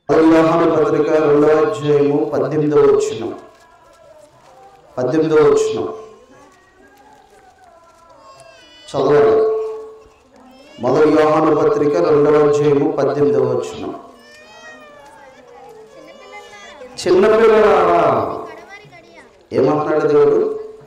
యోహాను పత్రిక రెండవ అధ్యాయము పద్దెనిమిదవ వచ్చిన పద్దెనిమిదవ వచ్చిన చదవండి మొదటి యోహాను పత్రిక రెండవ అధ్యాయము పద్దెనిమిదవ వచ్చిన చిన్నపిల్లలారా ఏమంటున్నాడు దేవుడు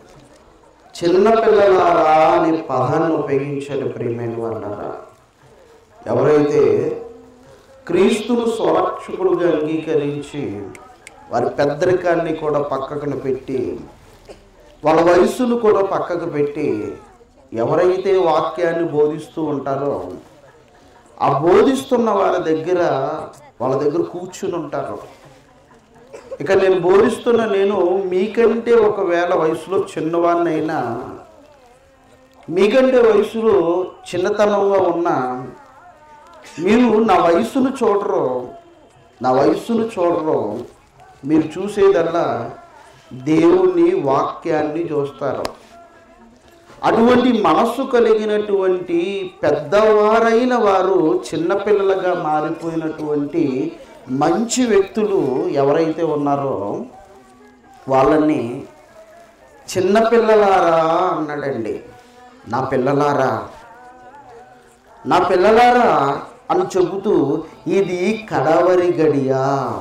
చిన్నపిల్లలారా అనే పదాన్ని ఉపయోగించాడు ప్రియమైన వాళ్ళారా ఎవరైతే క్రీస్తును స్వరక్షకుడుగా అంగీకరించి వారి పెద్దరికాన్ని కూడా పక్కకు పెట్టి వాళ్ళ వయస్సును కూడా పక్కకు పెట్టి ఎవరైతే వాక్యాన్ని బోధిస్తూ ఉంటారో ఆ బోధిస్తున్న వారి దగ్గర వాళ్ళ దగ్గర కూర్చుని ఉంటారు ఇక నేను బోధిస్తున్న నేను మీకంటే ఒకవేళ వయసులో చిన్నవాడినైనా మీకంటే వయసులో చిన్నతనంగా ఉన్న మీరు నా వయసును చూడరు నా వయస్సును చూడరు మీరు చూసేదల్లా దేవుని వాక్యాన్ని చూస్తారు అటువంటి మనస్సు కలిగినటువంటి పెద్దవారైన వారు చిన్నపిల్లలుగా మారిపోయినటువంటి మంచి వ్యక్తులు ఎవరైతే ఉన్నారో వాళ్ళని చిన్నపిల్లలారా అన్నాడండి నా పిల్లలారా నా పిల్లలారా అని చెబుతూ ఇది కడవరి గడియా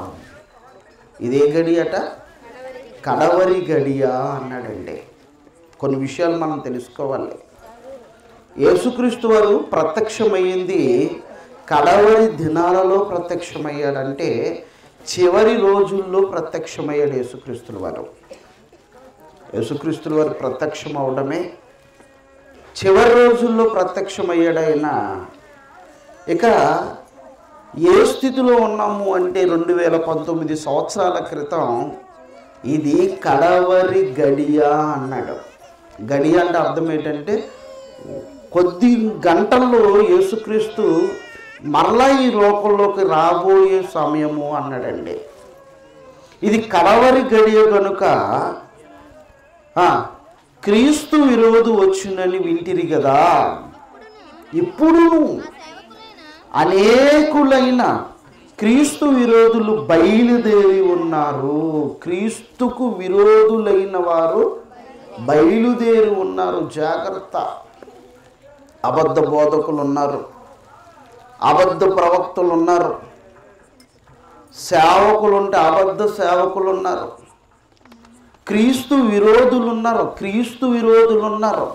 ఇదే గడియట కడవరి గడియా అన్నాడండి కొన్ని విషయాలు మనం తెలుసుకోవాలి యేసుక్రీస్తు వారు ప్రత్యక్షమయ్యింది కడవరి దినాలలో ప్రత్యక్షమయ్యాడంటే చివరి రోజుల్లో ప్రత్యక్షమయ్యాడు యేసుక్రీస్తుల వారు యేసుక్రీస్తుల వారు ప్రత్యక్షం అవడమే చివరి రోజుల్లో ప్రత్యక్షమయ్యాడైనా ఇక ఏ స్థితిలో ఉన్నాము అంటే రెండు వేల పంతొమ్మిది సంవత్సరాల క్రితం ఇది కడవరి గడియ అన్నాడు గడియ అంటే అర్థం ఏంటంటే కొద్ది గంటల్లో యేసుక్రీస్తు మరలా ఈ లోకంలోకి రాబోయే సమయము అన్నాడండి ఇది కడవరి గడియ కనుక ఆ, క్రీస్తు విరోధు వచ్చిందని వింటిరి కదా ఇప్పుడును అనేకులైన క్రీస్తు విరోధులు బయలుదేరి ఉన్నారు క్రీస్తుకు విరోధులైన వారు బయలుదేరి ఉన్నారు జాగ్రత్త అబద్ధ బోధకులు ఉన్నారు అబద్ధ ప్రవక్తలు ఉన్నారు సేవకులు ఉంటే అబద్ధ సేవకులు ఉన్నారు క్రీస్తు విరోధులు ఉన్నారు క్రీస్తు విరోధులు ఉన్నారు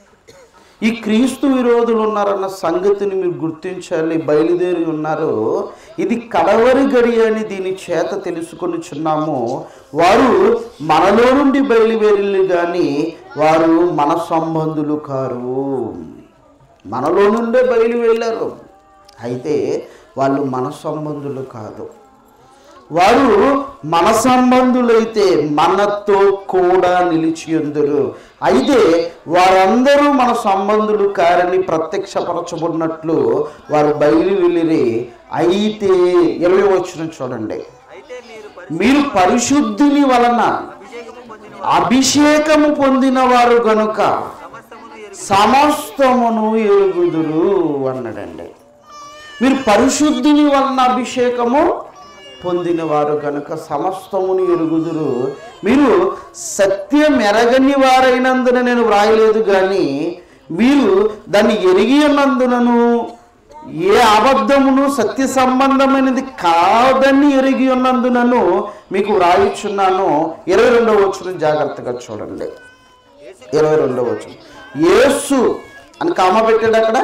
ఈ క్రీస్తు విరోధులు ఉన్నారన్న సంగతిని మీరు గుర్తించాలి బయలుదేరి ఉన్నారు ఇది కడవరి గడి అని దీని చేత తెలుసుకొని చున్నాము వారు మనలో నుండి బయలుదేరి కానీ వారు మన సంబంధులు కారు మనలో నుండే బయలు వెళ్ళారు అయితే వాళ్ళు మన సంబంధులు కాదు వారు మన సంబంధులైతే మనతో కూడా నిలిచి ఉందరు అయితే వారందరూ మన సంబంధులు కారని ప్రత్యక్షపరచబడినట్లు వారు బయలు వెళ్ళిరి అయితే ఇరవై వచ్చిన చూడండి అయితే మీరు మీరు పరిశుద్ధిని వలన అభిషేకము పొందిన అభిషేకము పొందిన వారు గనుక సమస్తమును ఎరుగు సమస్తమును ఎరుగుదురు అన్నాడండి మీరు పరిశుద్ధిని వలన అభిషేకము పొందిన వారు కనుక సమస్తమును ఎరుగుదురు మీరు సత్యం ఎరగని వారైనందున నేను వ్రాయలేదు కానీ మీరు దాన్ని ఎరిగి ఉన్నందునను ఏ అబద్ధమును సత్య సంబంధమైనది కాదని ఎరిగి ఉన్నందునను మీకు వ్రాయిచున్నాను ఇరవై రెండవ వచ్చిన జాగ్రత్తగా చూడండి ఇరవై రెండవ వచ్చిన యేసు అని కామ పెట్టాడు అక్కడ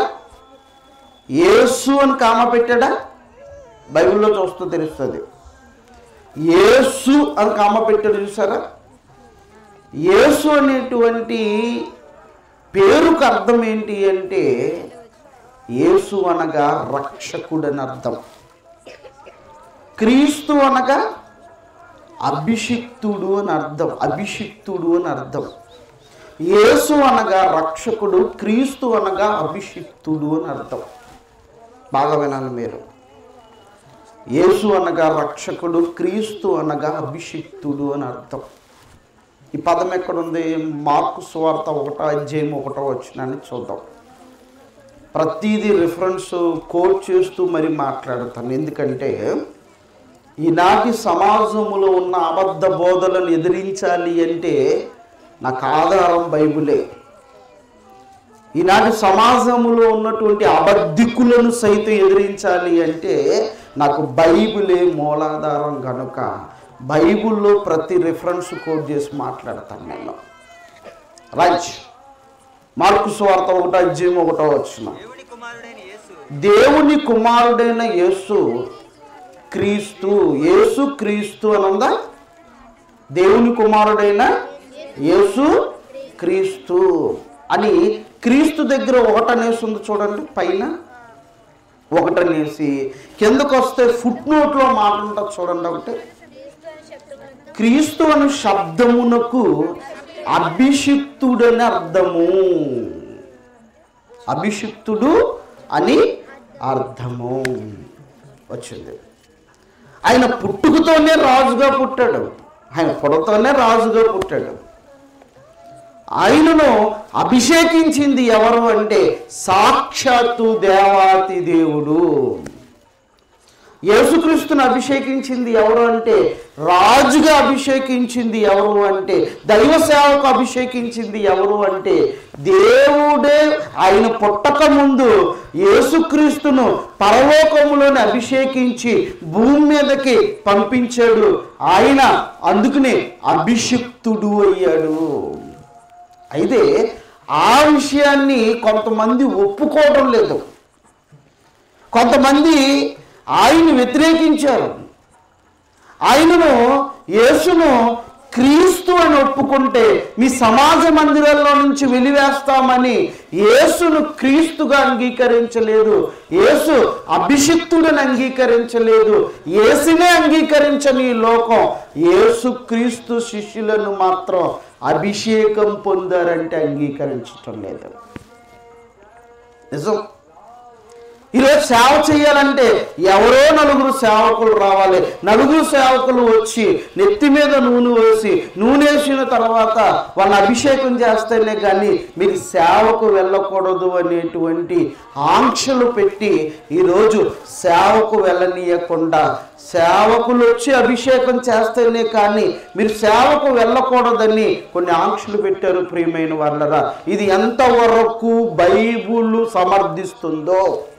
యేసు అని కామ పెట్టాడా బైబిల్లో చూస్తూ తెలుస్తుంది యేసు అని కామ పెట్టాడు చూసారా యేసు అనేటువంటి పేరుకు అర్థం ఏంటి అంటే యేసు అనగా రక్షకుడని అర్థం క్రీస్తు అనగా అభిషిక్తుడు అని అర్థం అభిషిక్తుడు అని అర్థం యేసు అనగా రక్షకుడు క్రీస్తు అనగా అభిషిక్తుడు అని అర్థం బాగా వినాలి మీరు యేసు అనగా రక్షకుడు క్రీస్తు అనగా అభిషిక్తుడు అని అర్థం ఈ పదం ఎక్కడుంది మార్కు స్వార్థ ఒకటో అధ్యాయం ఒకటో వచ్చినని చూద్దాం ప్రతిదీ రిఫరెన్స్ కోట్ చేస్తూ మరి మాట్లాడతాను ఎందుకంటే ఈనాటి సమాజంలో ఉన్న అబద్ధ బోధలను ఎదిరించాలి అంటే నాకు ఆధారం బైబిలే ఈనాటి సమాజంలో ఉన్నటువంటి అబద్ధికులను సైతం ఎదిరించాలి అంటే నాకు బైబిలే మూలాధారం కనుక బైబిల్లో ప్రతి రిఫరెన్స్ కోట్ చేసి మాట్లాడతాను నేను రైట్ మార్కు స్వార్థ ఒకటో అధ్యయం ఒకటో వచ్చిన దేవుని కుమారుడైన యేసు దేవుని కుమారుడైన యేసు క్రీస్తు యేసు క్రీస్తు అని ఉందా దేవుని కుమారుడైన యేసు క్రీస్తు అని క్రీస్తు దగ్గర ఒకటనేసి ఉంది చూడండి పైన ఒకటనేసి కిందకు వస్తే ఫుట్ నోట్లో మాట ఉంటుంది చూడండి ఒకటి క్రీస్తు అను శబ్దమునకు అభిషిక్తుడని అర్థము అభిషిక్తుడు అని అర్థము వచ్చింది ఆయన పుట్టుకతోనే రాజుగా పుట్టాడు ఆయన పుడతోనే రాజుగా పుట్టాడు ఆయనను అభిషేకించింది ఎవరు అంటే సాక్షాత్తు దేవాతి దేవుడు యేసుక్రీస్తుని అభిషేకించింది ఎవరు అంటే రాజుగా అభిషేకించింది ఎవరు అంటే దైవ సేవకు అభిషేకించింది ఎవరు అంటే దేవుడే ఆయన పుట్టక ముందు యేసుక్రీస్తును పరలోకములోని అభిషేకించి భూమి మీదకి పంపించాడు ఆయన అందుకనే అభిషిక్తుడు అయ్యాడు అయితే ఆ విషయాన్ని కొంతమంది ఒప్పుకోవడం లేదు కొంతమంది ఆయన వ్యతిరేకించారు ఆయనను యేసును క్రీస్తు అని ఒప్పుకుంటే మీ సమాజ మందిరాల్లో నుంచి వెలివేస్తామని యేసును క్రీస్తుగా అంగీకరించలేదు యేసు అభిషిక్తుడని అంగీకరించలేదు యేసునే అంగీకరించని ఈ లోకం యేసు క్రీస్తు శిష్యులను మాత్రం అభిషేకం పొందారంటే అంగీకరించటం లేదు నిజం ఈరోజు సేవ చేయాలంటే ఎవరో నలుగురు సేవకులు రావాలి నలుగురు సేవకులు వచ్చి నెత్తి మీద నూనె వేసి నూనె వేసిన తర్వాత వాళ్ళని అభిషేకం చేస్తేనే కానీ మీరు సేవకు వెళ్ళకూడదు అనేటువంటి ఆంక్షలు పెట్టి ఈరోజు సేవకు వెళ్ళనీయకుండా సేవకులు వచ్చి అభిషేకం చేస్తేనే కానీ మీరు సేవకు వెళ్ళకూడదని కొన్ని ఆంక్షలు పెట్టారు ప్రియమైన వాళ్ళరా ఇది ఎంతవరకు బైబుల్ సమర్థిస్తుందో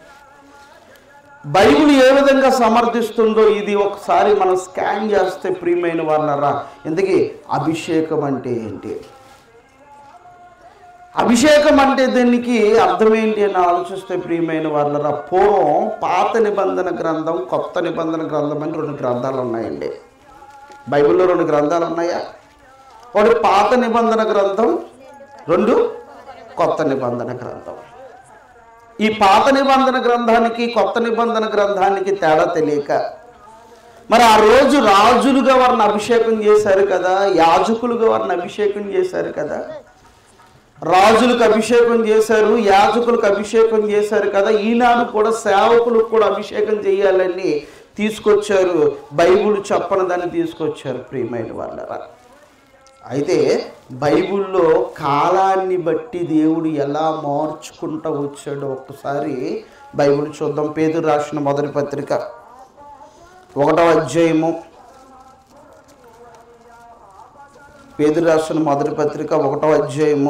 బైబిల్ ఏ విధంగా సమర్థిస్తుందో ఇది ఒకసారి మనం స్కాన్ చేస్తే ప్రియమైన వాళ్ళరా ఇంతకీ అభిషేకం అంటే ఏంటి అభిషేకం అంటే దీనికి అర్థం ఏంటి అని ఆలోచిస్తే ప్రియమైన వాళ్ళరా పూర్వం పాత నిబంధన గ్రంథం కొత్త నిబంధన గ్రంథం అని రెండు గ్రంథాలు ఉన్నాయండి బైబిల్లో రెండు గ్రంథాలు ఉన్నాయా ఒకటి పాత నిబంధన గ్రంథం రెండు కొత్త నిబంధన గ్రంథం ఈ పాత నిబంధన గ్రంథానికి కొత్త నిబంధన గ్రంథానికి తేడా తెలియక మరి ఆ రోజు రాజులుగా వారిని అభిషేకం చేశారు కదా యాజకులుగా వారిని అభిషేకం చేశారు కదా రాజులకు అభిషేకం చేశారు యాజకులకు అభిషేకం చేశారు కదా ఈనాడు కూడా సేవకులకు కూడా అభిషేకం చేయాలని తీసుకొచ్చారు బైబుల్ చెప్పనదని తీసుకొచ్చారు ప్రియమైన వాళ్ళరా అయితే బైబిల్లో కాలాన్ని బట్టి దేవుడు ఎలా మార్చుకుంటూ వచ్చాడో ఒక్కసారి బైబిల్ చూద్దాం పేదరు రాసిన మొదటి పత్రిక ఒకటో అధ్యాయము పేదరు రాసిన మొదటి పత్రిక ఒకటో అధ్యాయము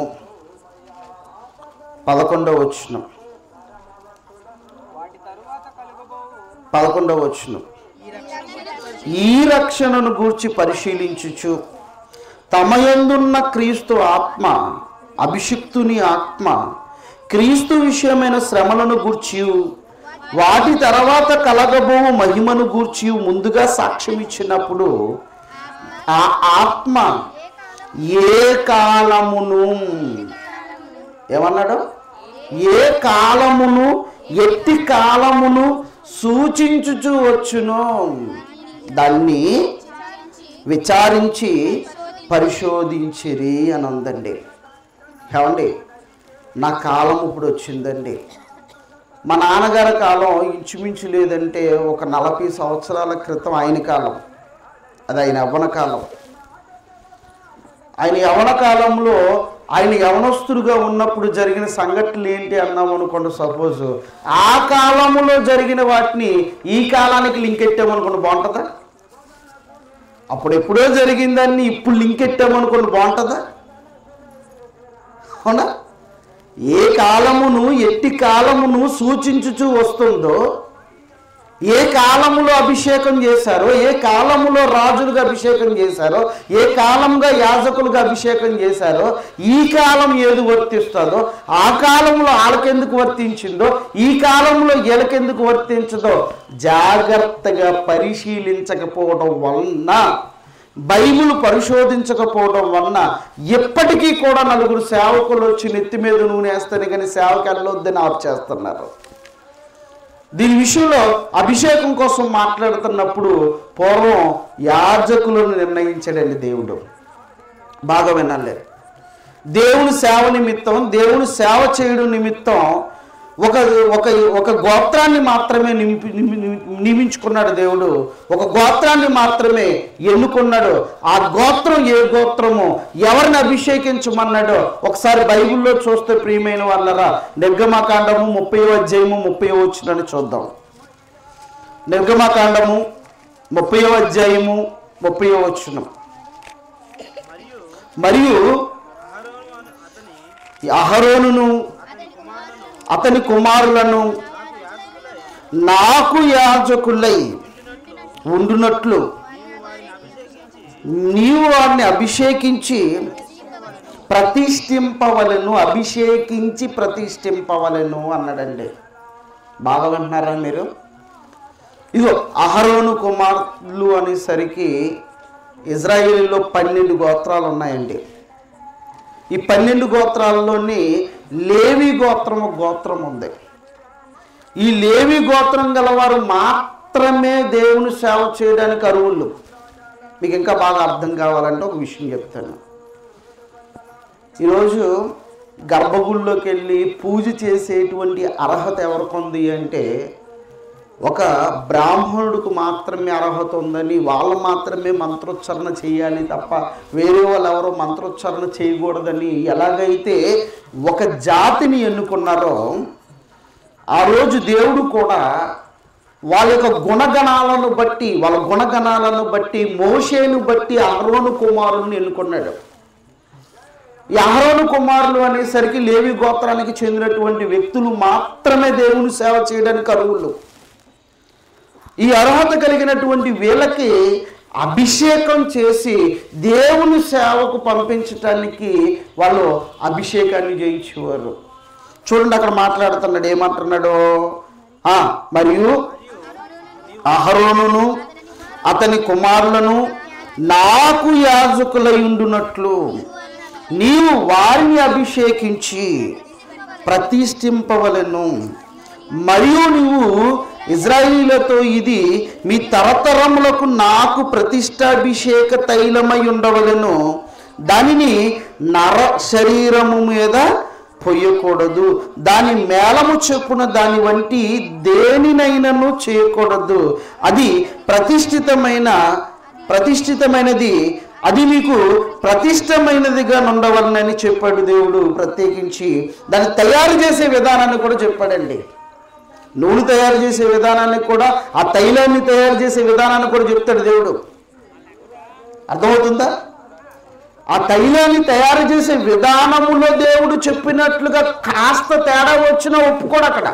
పదకొండవ వచ్చిన వాటి తరువాత కలుగబోవు పదకొండవ వచ్చిన ఈ రక్షణను గూర్చి పరిశీలించుచు తమయందున్న క్రీస్తు ఆత్మ అభిషిక్తుని ఆత్మ క్రీస్తు విషయమైన శ్రమలను గూర్చి వాటి తర్వాత కలగబో మహిమను గూర్చి ముందుగా సాక్ష్యం ఇచ్చినప్పుడు ఆ ఆత్మ ఏ కాలమును ఏమన్నాడు ఏ కాలమును ఎట్టి కాలమును సూచించుచు వచ్చును దాన్ని విచారించి పరిశోధించిరి అని ఉందండి ఏమండి నా కాలం ఇప్పుడు వచ్చిందండి మా నాన్నగారి కాలం ఇంచుమించు లేదంటే ఒక నలభై సంవత్సరాల క్రితం ఆయన కాలం అది ఆయన యవ్వన కాలం ఆయన యవన కాలంలో ఆయన యవనస్తుడుగా ఉన్నప్పుడు జరిగిన సంఘటనలు ఏంటి అన్నాం అనుకోండి సపోజ్ ఆ కాలంలో జరిగిన వాటిని ఈ కాలానికి లింక్ ఎట్టామనుకోండి బాగుంటుందా అప్పుడు ఎప్పుడో జరిగిందాన్ని ఇప్పుడు లింక్ ఎట్టామనుకోండి బాగుంటుందా అవునా ఏ కాలమును ఎట్టి కాలమును సూచించుచూ వస్తుందో ఏ కాలములో అభిషేకం చేశారో ఏ కాలములో రాజులుగా అభిషేకం చేశారో ఏ కాలంగా యాజకులుగా అభిషేకం చేశారో ఈ కాలం ఏది వర్తిస్తుందో ఆ కాలంలో వాళ్ళకెందుకు వర్తించిందో ఈ కాలంలో వీళ్ళకెందుకు వర్తించదో జాగ్రత్తగా పరిశీలించకపోవడం వలన బైబిల్ పరిశోధించకపోవడం వలన ఎప్పటికీ కూడా నలుగురు సేవకులు వచ్చి నెత్తి మీద నూనె వేస్తాను కానీ సేవకి వెళ్ళొద్దని ఆఫ్ చేస్తున్నారు దీని విషయంలో అభిషేకం కోసం మాట్లాడుతున్నప్పుడు పూర్వం యాజకులను నిర్ణయించాడండి దేవుడు బాగా వినాలి దేవుని సేవ నిమిత్తం దేవుని సేవ చేయడం నిమిత్తం ఒక ఒక ఒక గోత్రాన్ని మాత్రమే నింపి నిమి- నిమి- నియమించుకున్నాడు దేవుడు ఒక గోత్రాన్ని మాత్రమే ఎన్నుకున్నాడు ఆ గోత్రం ఏ గోత్రమో ఎవరిని అభిషేకించమన్నాడో ఒకసారి బైబిల్లో చూస్తే ప్రియమైన వాళ్ళరా నిర్గమకాండము ముప్పై అధ్యాయము ముప్పై వచ్చినని చూద్దాం నిర్గమకాండము ముప్పై అధ్యాయము ముప్పై వచ్చిన మరియు మరియు అహరోను అను అతని ఈ అహరోనును అతని కుమారులను నాకు యాజకులై ఉండునట్లు నీవు వారిని అభిషేకించి ప్రతిష్ఠింపవలను అభిషేకించి ప్రతిష్ఠింపవలను అన్నాడండి బాగా వింటున్నారా మీరు ఇదిగో అహరోను కుమారులు అనేసరికి ఇజ్రాయేలీలో పన్నెండు గోత్రాలు ఉన్నాయండి ఈ పన్నెండు గోత్రాల్లోని లేవి గోత్రం ఒక గోత్రం ఉంది ఈ లేవి గోత్రం గలవారు మాత్రమే దేవుని సేవ చేయడానికి అరువులు మీకు ఇంకా బాగా అర్థం కావాలంటే ఒక విషయం చెప్తాను ఈరోజు గర్భగుడిలోకి వెళ్ళి పూజ చేసేటువంటి అర్హత ఎవరికి ఉంది అంటే ఒక బ్రాహ్మణుడికి మాత్రమే అర్హత ఉందని వాళ్ళు మాత్రమే మంత్రోచ్చారణ చేయాలి తప్ప వేరే వాళ్ళు ఎవరో మంత్రోచ్చారణ చేయకూడదని ఎలాగైతే ఒక జాతిని ఎన్నుకున్నారో ఆ రోజు దేవుడు కూడా వాళ్ళ యొక్క గుణగణాలను బట్టి వాళ్ళ గుణగణాలను బట్టి మోషేను బట్టి అహరోను కుమారులను ఎన్నుకున్నాడు ఈ అహరోను కుమారులు అనేసరికి లేవి గోత్రానికి చెందినటువంటి వ్యక్తులు మాత్రమే దేవుని సేవ చేయడానికి అర్హులు ఈ అర్హత కలిగినటువంటి వీళ్ళకి అభిషేకం చేసి దేవుని సేవకు పంపించటానికి వాళ్ళు అభిషేకాన్ని చేయించేవారు చూడండి అక్కడ మాట్లాడుతున్నాడు ఏమంటున్నాడు ఆ, మరియు అహరోనును అతని కుమారులను నాకు యాజకులై ఉండునట్లు నీవు వారిని అభిషేకించి ప్రతిష్ఠింపవలను మరియు నీవు ఇజ్రాయిలతో ఇది మీ తరతరములకు నాకు ప్రతిష్టాభిషేక తైలమై ఉండవలను దానిని నర శరీరము మీద పొయ్యకూడదు దాని మేళము చెప్పున దాని వంటి దేనినైనను చేయకూడదు అది ప్రతిష్ఠితమైన ప్రతిష్ఠితమైనది అది మీకు ప్రతిష్టమైనదిగా ఉండవలనని చెప్పాడు దేవుడు ప్రత్యేకించి దాన్ని తయారు చేసే విధానాన్ని కూడా చెప్పాడండి నూనె తయారు చేసే విధానాన్ని కూడా ఆ తైలాన్ని తయారు చేసే విధానాన్ని కూడా చెప్తాడు దేవుడు అర్థమవుతుందా ఆ తైలాన్ని తయారు చేసే విధానములో దేవుడు చెప్పినట్లుగా కాస్త తేడా వచ్చినా ఒప్పుకోడు అక్కడ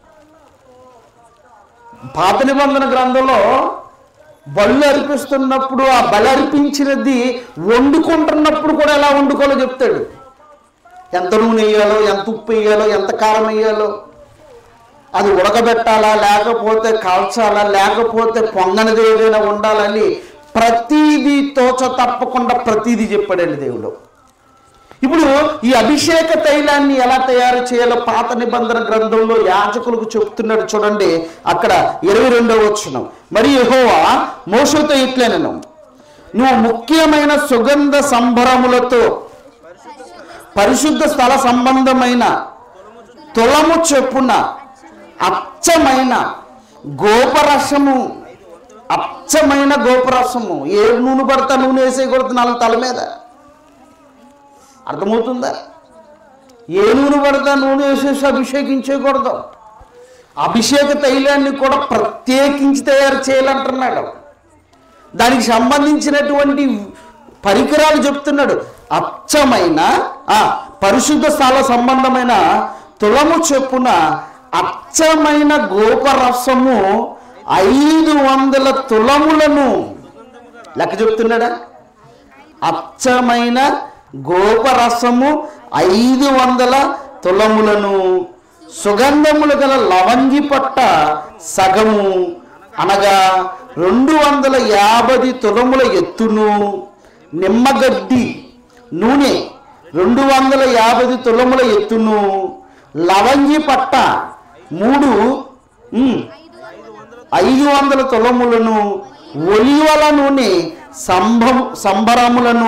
పాత నిబంధన గ్రంథంలో బళ్ళు అర్పిస్తున్నప్పుడు ఆ బలి అర్పించినది వండుకుంటున్నప్పుడు కూడా ఎలా వండుకోవాలో చెప్తాడు ఎంత నూనె వేయాలో ఎంత ఉప్పు వేయాలో ఎంత కారం వేయాలో అది ఉడకబెట్టాలా లేకపోతే కాల్చాలా లేకపోతే పొంగనిది ఏదైనా ఉండాలని ప్రతీది తోచ తప్పకుండా ప్రతీది చెప్పాడండి దేవుడు ఇప్పుడు ఈ అభిషేక తైలాన్ని ఎలా తయారు చేయాలో పాత నిబంధన గ్రంథంలో యాజకులకు చెప్తున్నాడు చూడండి అక్కడ ఇరవై రెండవ వచనం మరి యెహోవా మోషతో ఇట్లనను నువ్వు ముఖ్యమైన సుగంధ సంభరములతో పరిశుద్ధ స్థల సంబంధమైన తులము చెప్పున అచ్చమైన గోపరసము అచ్చమైన గోపరసము ఏ నూనె పడతా నూనె వేసేయకూడదు నాలుగు తల మీద అర్థమవుతుందా ఏ నూనె పడతా నూనె వేసేసి అభిషేకించకూడదు అభిషేక తైలాన్ని కూడా ప్రత్యేకించి తయారు చేయాలంటున్నాడు దానికి సంబంధించినటువంటి పరికరాలు చెప్తున్నాడు అచ్చమైన ఆ, పరిశుద్ధ స్థల సంబంధమైన తులము చెప్పున అచ్చమైన గోపరసము ఐదు వందల తులములను లెక్క చెప్తున్నాడా అచ్చమైన గోపరసము ఐదు వందల తులములను సుగంధములు గల లవంగి పట్ట సగము అనగా రెండు వందల యాభై తులముల ఎత్తును నిమ్మగడ్డి నూనె రెండు వందల యాభై తులముల ఎత్తును లవంగి పట్ట మూడు ఉమ్, ఐదు వందల తులములను ఒలివల నూనె సంభం సంబరములను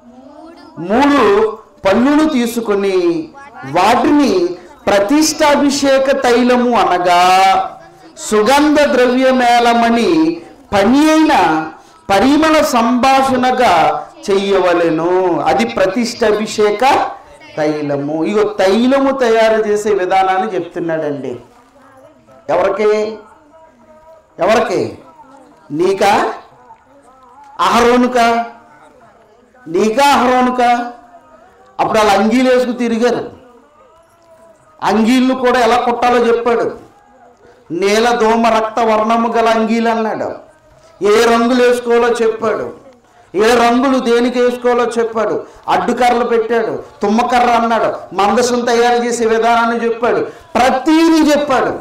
మూడు పళ్ళును తీసుకొని వాటిని ప్రతిష్టాభిషేక తైలము అనగా సుగంధ ద్రవ్యమేళమని పని అయిన పరిమళ సంభాషణగా చెయ్యవలెను అది ప్రతిష్టాభిషేక తైలము ఇగో తైలము తయారు చేసే విధానాన్ని చెప్తున్నాడండి ఎవరికి ఎవరికి నీకా అహరోనుకా నీకా అహరోనుకా అప్పుడు వాళ్ళు అంగీలు వేసుకు తిరిగారు అంగీళ్ళు కూడా ఎలా కుట్టాలో చెప్పాడు నీల దోమ రక్త వర్ణము గల అంగీలు అన్నాడు ఏ రంగులు వేసుకోవాలో చెప్పాడు ఏ రంగులు దేనికి వేసుకోవాలో చెప్పాడు అడ్డుకర్రలు పెట్టాడు తుమ్మకర్ర అన్నాడు మందసం తయారు చేసే విధానాన్ని చెప్పాడు ప్రతీది చెప్పాడు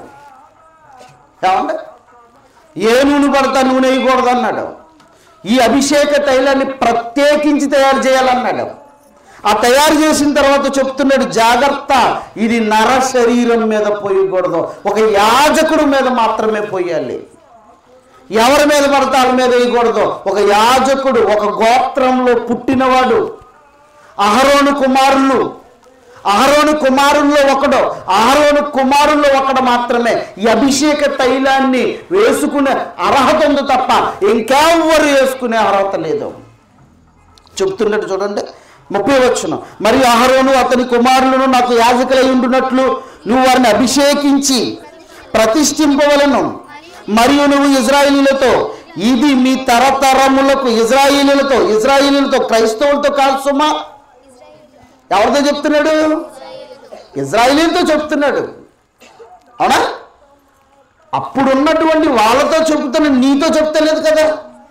ఏమంటే ఏ నూనె పడతా నూనె వేయకూడదు అన్నాడు ఈ అభిషేక తైలాన్ని ప్రత్యేకించి తయారు చేయాలన్నాడు ఆ తయారు చేసిన తర్వాత చెప్తున్నాడు జాగ్రత్త ఇది నర శరీరం మీద పోయకూడదు ఒక యాజకుడు మీద మాత్రమే పోయాలి ఎవరి మీద పడితే వాళ్ళ మీద వేయకూడదు ఒక యాజకుడు ఒక గోత్రంలో పుట్టినవాడు అహరోను కుమారులు అహరోను కుమారుల్లో ఒకడు అహరోను కుమారుల్లో ఒకడు మాత్రమే ఈ అభిషేక తైలాన్ని వేసుకునే అర్హత ఉంది తప్ప ఇంకెవ్వరు వేసుకునే అర్హత లేదు చెప్తున్నట్టు చూడండి ముప్పై వచ్చును మరియు అహరోను అతని కుమారులను నాకు యాజకులై ఉండునట్లు నువ్వు వారిని అభిషేకించి ప్రతిష్ఠింపవలను మరియు నువ్వు ఇజ్రాయిలీలతో ఇది మీ తరతరములకు ఇజ్రాయిలీలతో ఇజ్రాయిలీలతో క్రైస్తవులతో కాదు సుమా ఎవరితో చెప్తున్నాడు ఇజ్రాయిలీలతో చెప్తున్నాడు అవునా అప్పుడున్నటువంటి వాళ్ళతో చెప్తున్న నీతో చెప్తలేదు కదా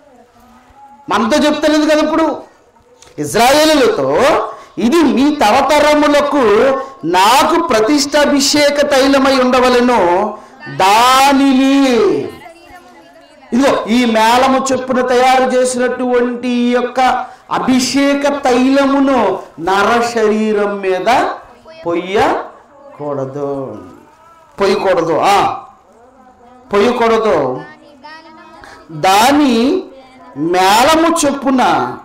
మనతో చెప్తలేదు కదా ఇప్పుడు ఇజ్రాయేలులతో ఇది మీ తరతరములకు నాకు ప్రతిష్టాభిషేక తైలమై ఉండవలెను దానిని ఇదిగో ఈ మేళము చెప్పున తయారు చేసినటువంటి ఈ యొక్క అభిషేక తైలమును నర శరీరం మీద పొయ్యకూడదు పొయ్యకూడదు ఆ పొయ్యకూడదు దాని మేళము చొప్పున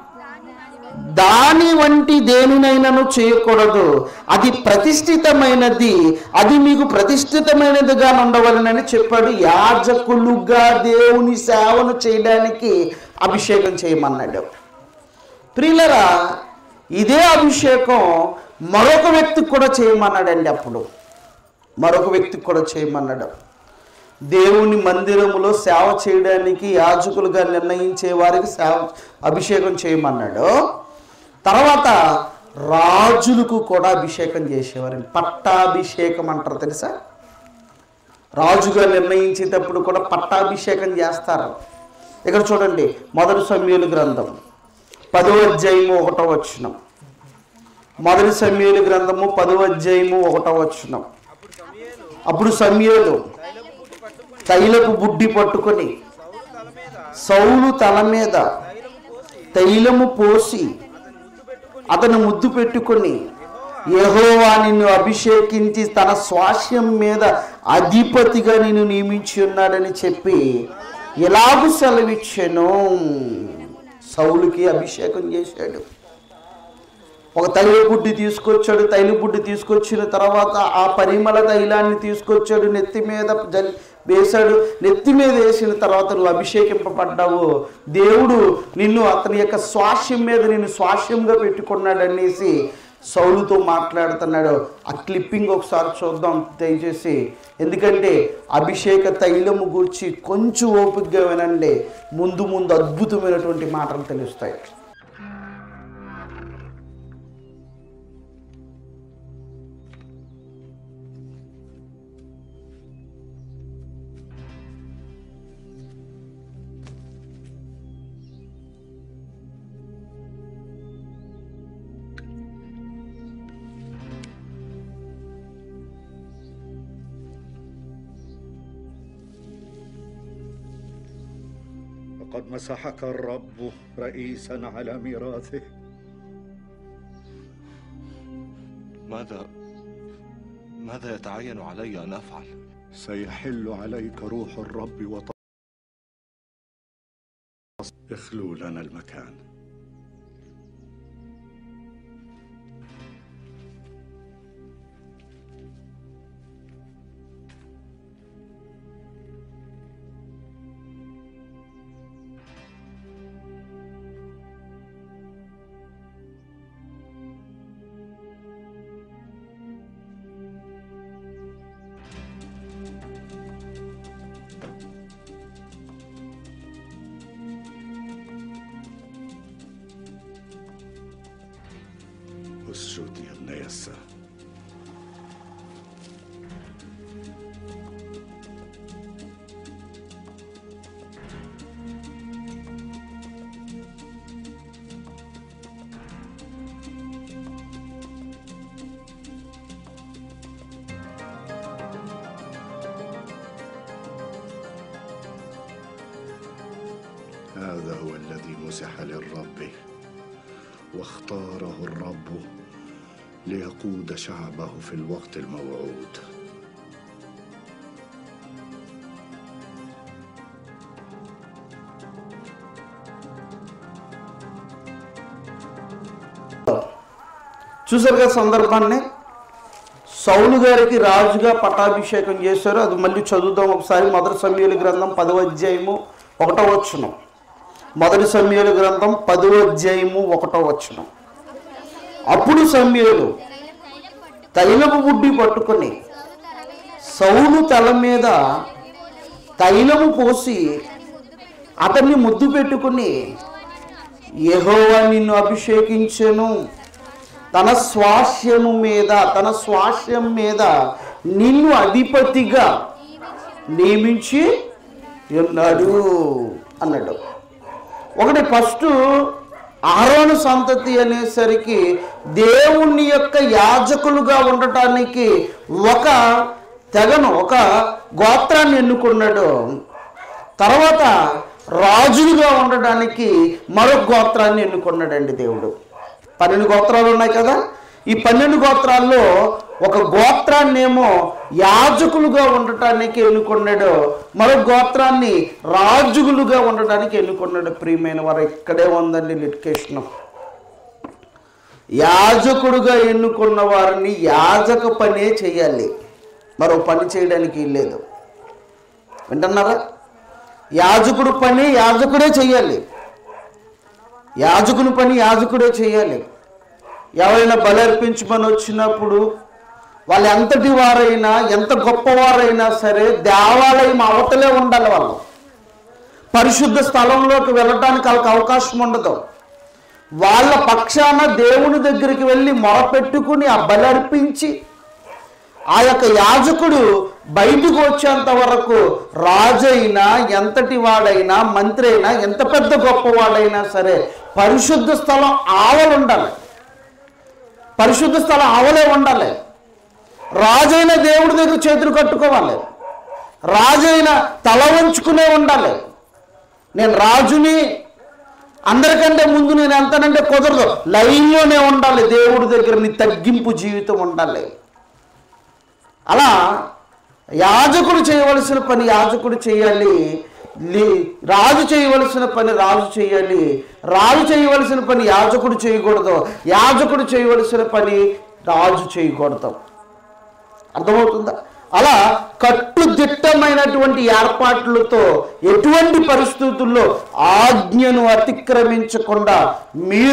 దాని వంటి దేనినైనాను చేయకూడదు అది ప్రతిష్ఠితమైనది అది మీకు ప్రతిష్ఠితమైనదిగా ఉండవలనని చెప్పాడు యాజకులుగా దేవుని సేవను చేయడానికి అభిషేకం చేయమన్నాడు ప్రియులరా ఇదే అభిషేకం మరొక వ్యక్తికి కూడా చేయమన్నాడండి అప్పుడు మరొక వ్యక్తికి కూడా చేయమన్నాడు దేవుని మందిరములో సేవ చేయడానికి యాజకులుగా నిర్ణయించే వారికి సేవ అభిషేకం చేయమన్నాడు తర్వాత రాజులకు కూడా అభిషేకం చేసేవారండి పట్టాభిషేకం అంటారు తెలుసా రాజుగా నిర్ణయించేటప్పుడు కూడా పట్టాభిషేకం చేస్తారు ఇక్కడ చూడండి మొదటి సమయాలు గ్రంథం పదో అధ్యాయము ఒకటో వచ్చినం మొదటి సమయాలు గ్రంథము పదో అధ్యాయము ఒకటో వచ్చినం అప్పుడు సమయేలు అప్పుడు సమయాలు తైలపు బుట్టి తైలపు బుడ్డి పట్టుకొని పట్టుకొని సౌలు తల సౌలు మీద తల మీద తైలము పోసి తైలము పోసి అతను ముద్దు అతను పెట్టుకొని ముద్దు పెట్టుకొని యెహోవా నిన్ను అభిషేకించి తన స్వాస్యం మీద అధిపతిగా నిన్ను నియమించి ఉన్నాడని చెప్పి ఎలాగూ సెలవిచ్చాను సౌలుకి అభిషేకం చేశాడు ఒక తైల బుడ్డి తీసుకొచ్చాడు తైల బుడ్డి తీసుకొచ్చిన తర్వాత ఆ పరిమళ తైలాన్ని తీసుకొచ్చాడు నెత్తి మీద జల్ వేశాడు నెత్తి మీద వేసిన తర్వాత నువ్వు అభిషేకింపబడ్డావు దేవుడు నిన్ను అతని యొక్క స్వాస్యం మీద నిన్ను స్వాస్యంగా పెట్టుకున్నాడు అనేసి సౌలుతో మాట్లాడుతున్నాడు ఆ క్లిప్పింగ్ ఒకసారి చూద్దాం దయచేసి ఎందుకంటే అభిషేక తైలము గూర్చి కొంచెం ఓపికగా వినండి ముందు ముందు అద్భుతమైనటువంటి మాటలు తెలుస్తాయి وقد مسحك الرب رئيسا على ميراثه ماذا ماذا يتعين علي أن أفعل؟ سيحل عليك روح الرب وط اخلو لنا المكان اسجد يا ابن يسى هذا هو الذي مسح للرب واختاره الرب ليقود شعبه في الوقت الموعود చూసారు కదా సందర్భాన్ని సౌలు గారికి రాజుగా పట్టాభిషేకం చేశారు అది మళ్ళీ చదువుదాం ఒకసారి మొదటి సమయాల గ్రంథం పదవ అధ్యాయము ఒకటో వచ్చును మొదటి సమయాల గ్రంథం పదవ అధ్యాయము ఒకటో వచ్చును అప్పుడు సమయాలు తైలపు బుడ్డి పట్టుకొని సౌలు తల మీద తైలము పోసి అతన్ని ముద్దు పెట్టుకుని యెహోవా నిన్ను అభిషేకించెను తన స్వాస్యము మీద తన స్వాస్యం మీద నిన్ను అధిపతిగా నియమించి ఉన్నాడు అన్నాడు ఒకటి ఫస్ట్ ఆరోను సంతతి అనేసరికి దేవుని యొక్క యాజకులుగా ఉండటానికి ఒక తెగను ఒక గోత్రాన్ని ఎన్నుకున్నాడు తర్వాత రాజులుగా ఉండడానికి మరొక గోత్రాన్ని ఎన్నుకున్నాడండి దేవుడు పన్నెండు గోత్రాలు ఉన్నాయి కదా ఈ పన్నెండు గోత్రాల్లో ఒక గోత్రాన్నేమో యాజకులుగా ఉండటానికి ఎన్నుకున్నాడు మరొక గోత్రాన్ని రాజుగులుగా ఉండటానికి ఎన్నుకున్నాడు ప్రియమైన వారు ఇక్కడే ఉందండి లిటికేషన్ యాజకుడుగా ఎన్నుకున్న వారిని యాజక పనే చేయాలి మరో పని చేయడానికి లేదు వింటున్నారా యాజకుడు పని యాజకుడే చేయాలి యాజకుని పని యాజకుడే చేయాలి ఎవరైనా బలర్పించమని వచ్చినప్పుడు వాళ్ళు ఎంతటి వారైనా ఎంత గొప్పవారైనా సరే దేవాలయం అవతలే ఉండాలి వాళ్ళు పరిశుద్ధ స్థలంలోకి వెళ్ళడానికి వాళ్ళకి అవకాశం ఉండదు వాళ్ళ పక్షాన దేవుని దగ్గరికి వెళ్ళి మొరపెట్టుకుని ఆ బలి అర్పించి ఆ యొక్క యాజకుడు బయటకు వచ్చేంత వరకు రాజైనా ఎంతటి వాడైనా మంత్రి అయినా ఎంత పెద్ద గొప్పవాడైనా సరే పరిశుద్ధ స్థలం ఆవలు ఉండాలి పరిశుద్ధ స్థలం ఆవలే ఉండాలి రాజైన దేవుడి దగ్గర చేతులు కట్టుకోవాలి రాజైన తల వంచుకునే ఉండాలి నేను రాజుని అందరికంటే ముందు నేను ఎంతనంటే కుదరదు లైన్లోనే ఉండాలి దేవుడి దగ్గర నీ తగ్గింపు జీవితం ఉండాలి అలా యాజకుడు చేయవలసిన పని యాజకుడు చేయాలి లీ- రాజు చేయవలసిన పని రాజు చేయాలి రాజు చేయవలసిన పని యాజకుడు చేయకూడదు యాజకుడు చేయవలసిన పని రాజు చేయకూడదు అర్థమవుతుందా అలా కట్టుదిట్టమైనటువంటి ఏర్పాట్లతో ఎటువంటి పరిస్థితుల్లో ఆజ్ఞను అతిక్రమించకుండా మీరు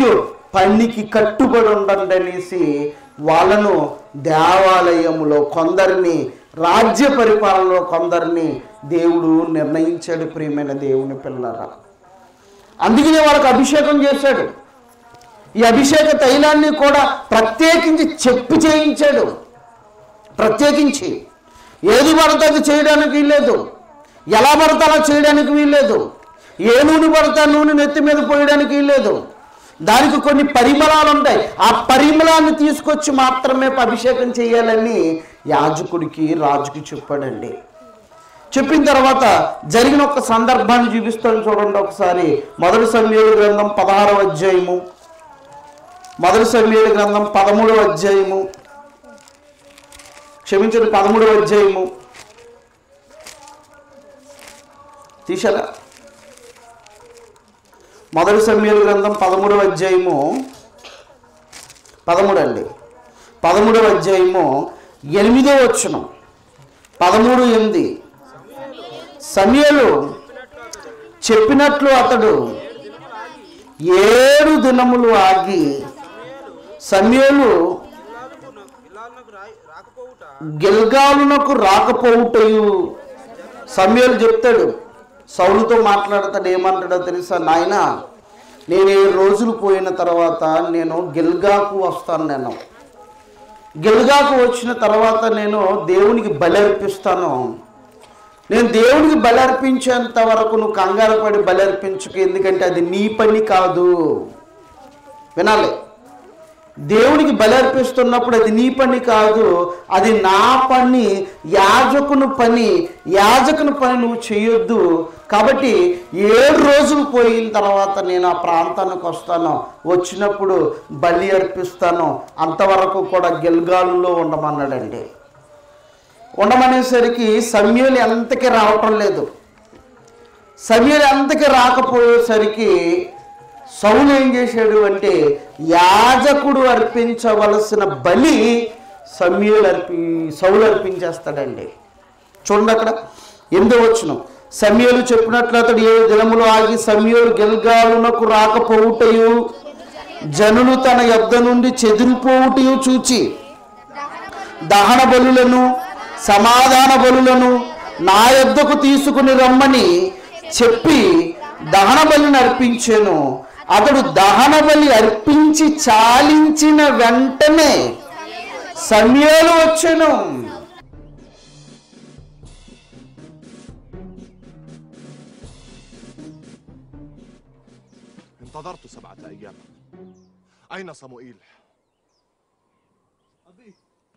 పనికి కట్టుబడి ఉండండి అనేసి వాళ్ళను దేవాలయములో కొందరిని రాజ్య పరిపాలనలో కొందరిని దేవుడు నిర్ణయించాడు ప్రియమైన దేవుని పిల్లరా అందుకనే వాళ్ళకి అభిషేకం చేశాడు ఈ అభిషేక తైలాన్ని కూడా ప్రత్యేకించి చెప్పి చేయించాడు ప్రత్యేకించి ఏది పడితే అది చేయడానికి వీల్లేదు ఎలా పడితే అలా చేయడానికి వీల్లేదు ఏ నూనె పడితే ఆ నూనె నెత్తి మీద పోయడానికి వీల్లేదు దానికి కొన్ని పరిమళాలు ఉంటాయి ఆ పరిమళాన్ని తీసుకొచ్చి మాత్రమే అభిషేకం చేయాలని యాజకుడికి రాజుకి చెప్పాడండి చెప్పిన తర్వాత జరిగిన ఒక సందర్భాన్ని చూపిస్తాను చూడండి ఒకసారి మొదటి సమయాల గ్రంథం పదహారవ అధ్యాయము మొదటి సమయాల గ్రంథం పదమూడవ అధ్యాయము క్షమించండి పదమూడవ అధ్యాయము తీశారా మొదటి సమయాల గ్రంథం పదమూడవ అధ్యాయము పదమూడు అండి పదమూడవ అధ్యాయము ఎనిమిదో వచ్చును పదమూడు ఎనిమిది సమయలు చెప్పినట్లు అతడు ఏడు దినములు ఆగి సమయలు ఇల్లాలకు రాయి రాకపోవుట గిల్గాలునకు రాకపోవుటయు సమయాలు చెప్తాడు సౌలుతో మాట్లాడతాడు ఏమంటాడో తెలుసా నాయన నేను ఏడు రోజులు పోయిన తర్వాత నేను గిల్గాకు వస్తాను నేను గిల్గాకు వచ్చిన తర్వాత నేను దేవునికి బలి అర్పిస్తాను నేను దేవునికి బలి అర్పించేంత వరకు నువ్వు కంగారు పడి బలి అర్పించుకు ఎందుకంటే అది నీ పని కాదు వినాలి దేవునికి బలి అర్పిస్తున్నప్పుడు అది నీ పని కాదు అది నా పని యాజకుని పని యాజకుని పని నువ్వు చేయొద్దు కాబట్టి ఏడు రోజులు పోయిన తర్వాత నేను ఆ ప్రాంతానికి వస్తాను వచ్చినప్పుడు బలి అర్పిస్తాను అంతవరకు కూడా గిల్గాలులో ఉండమన్నాడండి ఉండమనేసరికి సమయాలు ఎంతకి రావటం లేదు సమయాలు ఎంతకి రాకపోయేసరికి సౌలు ఏం చేశాడు అంటే యాజకుడు అర్పించవలసిన బలి సమయలు అర్పి సౌలు అర్పించేస్తాడండి చూడండి అక్కడ ఎందు వచ్చును సమయలు చెప్పినట్లు అతడు ఏ దినములు ఆగి సమయలు గెల్గాలునకు రాకపోవుటయు జనులు తన యొద్ద నుండి చెదిరిపోవుటయు చూచి దహన బలులను సమాధాన బలులను నా యొద్దకు తీసుకుని రమ్మని చెప్పి దహన బలిని అర్పించాను అతడు దహన బలి అర్పించి చాలించిన వెంటనే సమయాలు వచ్చాను انتظرت سبعة أيام أين صموئيل؟ أبي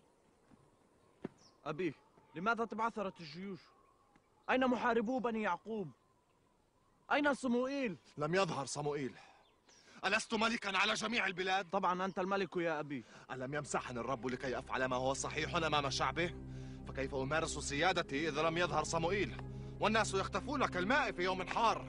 أبي لماذا تبعثرت الجيوش؟ أين محاربو بني يعقوب؟ أين صموئيل؟ لم يظهر صموئيل ألست ملكا على جميع البلاد؟ طبعا أنت الملك يا أبي ألم يمسحني الرب لكي أفعل ما هو صحيح أمام شعبه؟ فكيف أمارس سيادتي إذا لم يظهر صموئيل؟ والناس يختفون كالماء في يوم حار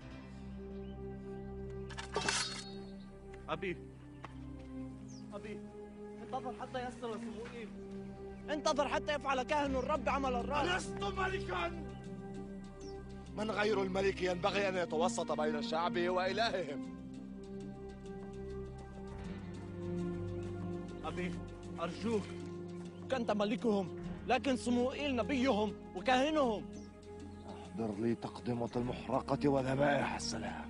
أبي أبي انتظر حتى يصل صموئيل انتظر حتى يفعل كاهن الرب عمل الرب ألست ملكا؟ من غير الملك ينبغي أن يتوسط بين شعبه وإلههم أبي أرجوك كنت ملكهم لكن صموئيل نبيهم وكاهنهم احضر لي تقدمة المحرقة وذبائح السلام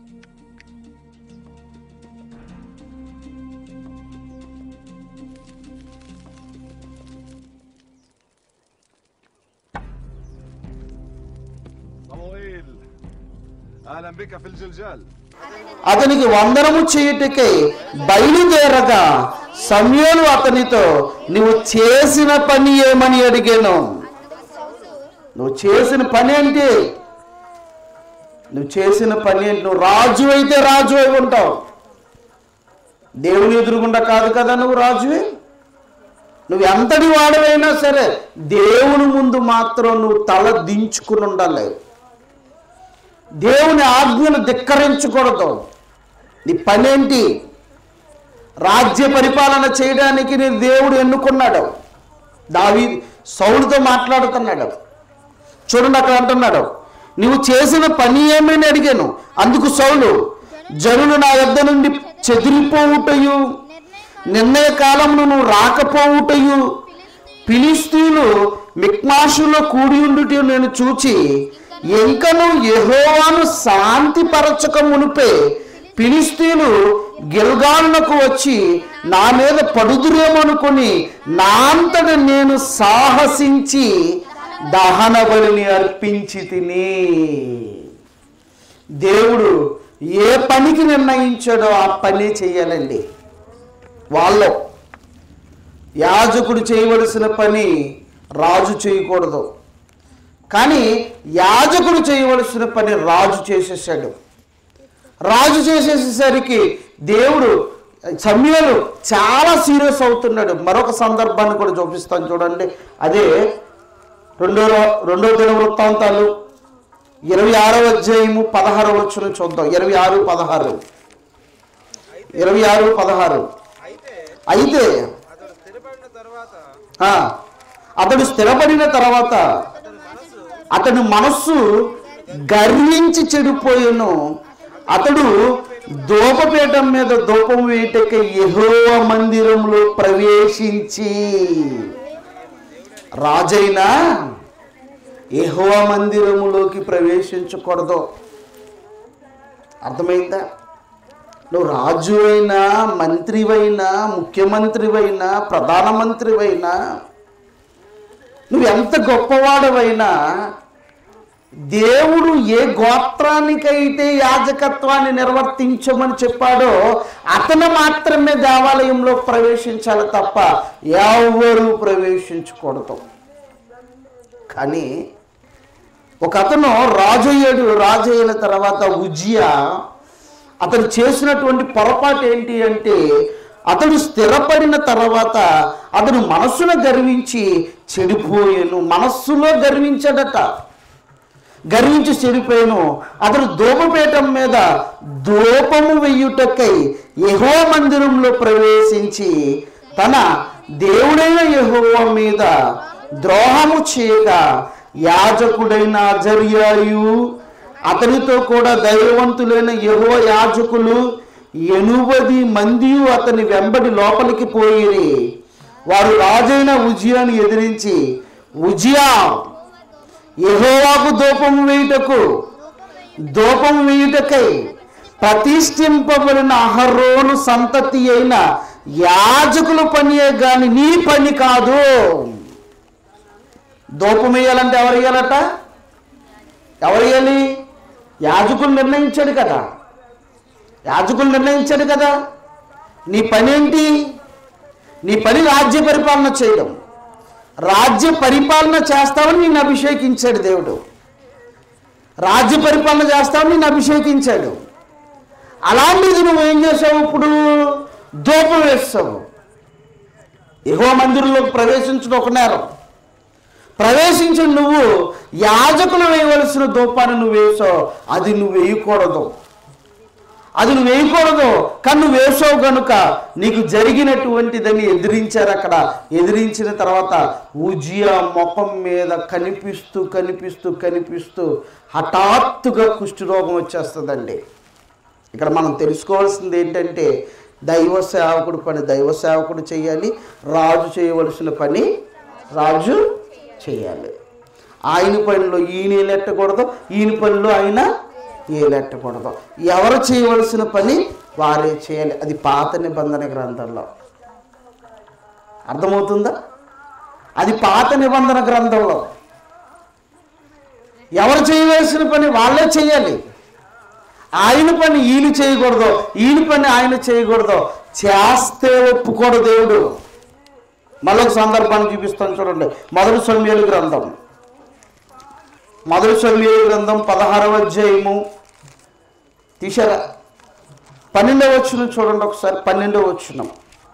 صموئيل أهلا بك في الجلجال అతనికి వందనము చేయుటకై బయలుదేరగా సమయాలు అతనితో నువ్వు చేసిన పని ఏమని అడిగాను నువ్వు చేసిన పని ఏంటి నువ్వు చేసిన పని ఏంటి నువ్వు రాజు అయితే రాజు అయి ఉంటావు దేవుని ఎదురుగుండా కాదు కదా నువ్వు రాజువే నువ్వు ఎంతటి వాడవైనా సరే దేవుని ముందు మాత్రం నువ్వు తల దించుకుని ఉండాలి దేవుని ఆజ్ఞను ధిక్కరించకూడదు నీ పనేంటి రాజ్య పరిపాలన చేయడానికి నీ దేవుడు ఎన్నుకున్నాడు దావి సౌలుతో మాట్లాడుతున్నాడు చూడండి అక్కడ అంటున్నాడు నువ్వు చేసిన పని ఏమని అడిగాను అందుకు సౌలు జనులు నా యొద్ద నుండి చెదిరిపోవుటయు నిర్ణయ కాలమును నువ్వు రాకపోవుటయు ఫిలిస్తీన్లు మిక్మాషులో కూడి ఉండుట నేను చూచి ఇంకను యెహోవాను శాంతిపరచక మునిపే ఫిలిస్తీన్లు గిల్గాలునకు వచ్చి నా మీద పడుదురేమనుకొని నా అంతట నేను సాహసించి దహన బలిని అర్పించి తిని దేవుడు ఏ పనికి నిర్ణయించాడో ఆ పని చేయాలండి వాళ్ళు యాజకుడు చేయవలసిన పని రాజు చేయకూడదు కానీ యాజకుడు చేయవలసిన పని రాజు చేసేసాడు రాజు చేసేసేసరికి దేవుడు సమయాలు చాలా సీరియస్ అవుతున్నాడు మరొక సందర్భాన్ని కూడా చూపిస్తాను చూడండి అదే రెండో రెండో దిన వృత్తాంతాలు ఇరవై ఆరో అధ్యాయము పదహారు వచ్చిన చూద్దాం ఇరవై ఆరు పదహారు ఇరవై ఆరు పదహారు అయితే అయితే అతడు స్థిరపడిన తర్వాత ఆ, అతడు స్థిరపడిన తర్వాత అతని మనసు అతని మనస్సు గర్వించి చెడిపోయెను అతడు దూపపీఠం మీద దూపం వేయటకి యెహోవ మందిరంలో ప్రవేశించి రాజైనా యెహోవ మందిరములోకి ప్రవేశించకూడదు అర్థమైందా నువ్వు రాజు అయినా మంత్రివైనా ముఖ్యమంత్రివైనా ప్రధానమంత్రివైనా నువ్వు ఎంత గొప్పవాడవైనా దేవుడు ఏ గోత్రానికైతే యాజకత్వాన్ని నిర్వర్తించమని చెప్పాడో అతను మాత్రమే దేవాలయంలో ప్రవేశించాలి తప్ప ఎవరు ప్రవేశించకూడదు కానీ ఒక అతను రాజు అయ్యాడు రాజు అయిన తర్వాత ఉజియా అతను చేసినటువంటి పొరపాటు ఏంటి అంటే అతడు స్థిరపడిన తర్వాత అతను మనస్సును గర్వించి చెడిపోయాను మనస్సులో గర్వించాడట గర్వించి చెడిపోయాను అతడు ధూపపీఠం మీద ధూపము వెయ్యుటకై యెహోవా మందిరంలో ప్రవేశించి తన దేవుడైన యెహోవా మీద ద్రోహము చేయక యాజకుడైన అజర్యాయు అతనితో కూడా దైవవంతులైన యెహోవా యాజకులు ఎనుబది మంది అతని వెంబడి లోపలికి పోయిరి వారు రాజైన ఉజియాను ఎదిరించి ఉజియా యెహోవాకు దూపము వేయుటకు దూపము వేయుటకై ప్రతిష్ఠింపబడిన అహరోను సంతతి అయిన యాజకుల పనియే గాని నీ పని కాదు దూపం వేయాలంటే ఎవరు వేయాలట ఎవరు వేయాలి యాజకులు నిర్ణయించాడు కదా యాజకులు నిర్ణయించాడు కదా నీ పని ఏంటి నీ పని రాజ్య పరిపాలన చేయడం రాజ్య పరిపాలన చేస్తామని నిన్ను అభిషేకించాడు దేవుడు రాజ్య పరిపాలన చేస్తామని నిన్ను అభిషేకించాడు అలాంటిది నువ్వు ఏం చేసావు ఇప్పుడు దూపం వేస్తావు ఎహో మందిరంలోకి ప్రవేశించడం ఒక నేరం ప్రవేశించిన నువ్వు యాజకులు వేయవలసిన దూపాన్ని నువ్వు వేసావు అది నువ్వు వేయకూడదు అది నువ్వు వేయకూడదు కానీ నువ్వు వేసావు కనుక నీకు జరిగినటువంటిదని ఎదిరించారు అక్కడ ఎదిరించిన తర్వాత ఉజియా ముఖం మీద కనిపిస్తూ కనిపిస్తూ కనిపిస్తూ హఠాత్తుగా కుష్ఠరోగం వచ్చేస్తుందండి ఇక్కడ మనం తెలుసుకోవాల్సింది ఏంటంటే దైవ సేవకుడు పని దైవ సేవకుడు చేయాలి రాజు చేయవలసిన పని రాజు చేయాలి ఆయన పనిలో ఈయన ఏలెట్టకూడదు ఈయన పనిలో ఆయన ఏలెట్టకూడదు ఎవరు చేయవలసిన పని వారే చేయాలి అది పాత నిబంధన గ్రంథంలో అర్థమవుతుందా అది పాత నిబంధన గ్రంథంలో ఎవరు చేయవలసిన పని వాళ్ళే చేయాలి ఆయన పని ఈయన చేయకూడదు ఈయన పని ఆయన చేయకూడదు చేస్తే ఒప్పుకోడు దేవుడు మరొక సందర్భాన్ని చూపిస్తాను చూడండి మొదటి సమయాలు గ్రంథం మొదటి సమయాలు గ్రంథం పదహారవ అధ్యాయము తీసారా పన్నెండవ వచ్చిన చూడండి ఒకసారి పన్నెండవ వచ్చిన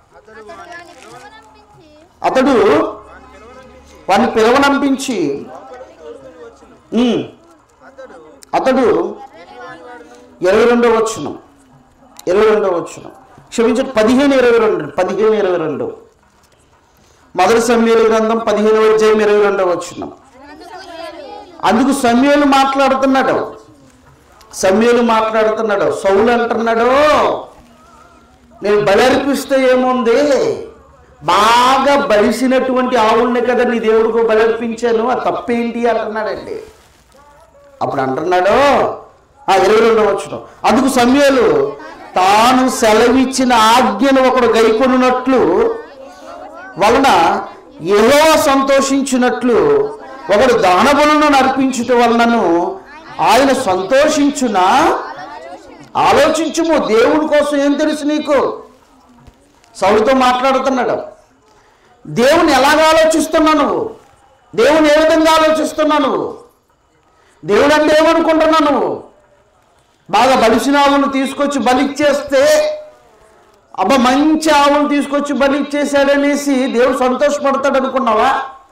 అతడు వాడిని పిలవనంపించి ఉమ్, అతడు ఇరవై రెండో వచ్చిన ఇరవై రెండో వచ్చిన క్షమించండి పదిహేను ఇరవై రెండు పదిహేను ఇరవై రెండు మొదటి సమయాల గ్రంథం పదిహేను అధ్యాయం ఇరవై రెండో వచ్చిన అందుకు సమయాలు మాట్లాడుతున్నాడు సమయాలు మాట్లాడుతున్నాడు సౌలు అంటున్నాడు నేను బలర్పిస్తే ఏముంది బాగా బలిసినటువంటి ఆవుల్ని కదా నీ దేవుడికి బలర్పించాను ఆ తప్పేంటి అంటున్నాడండి అప్పుడు అంటున్నాడు ఆ ఇరవై రెండో వచ్చిన అందుకు సమయాలు తాను సెలవిచ్చిన ఆజ్ఞను ఒకడు గైకొనున్నట్లు వలన ఏదో సంతోషించినట్లు ఒకడు దానబులను నర్పించుట వలనను ఆయన సంతోషించునా ఆలోచించుము దేవుడి కోసం ఏం తెలుసు నీకు సౌలుతో మాట్లాడుతున్నాడు దేవుని ఎలాగ ఆలోచిస్తున్నావు నువ్వు దేవుని ఏ విధంగా ఆలోచిస్తున్నావు నువ్వు దేవుడు అంటే ఏమనుకుంటున్నావు నువ్వు బాగా బలిసిన ఆవును తీసుకొచ్చి బలిచ్చేస్తే అబ్బా మంచి ఆవును తీసుకొచ్చి బలిచ్చేసాడనేసి దేవుడు సంతోషపడతాడు అనుకున్నావా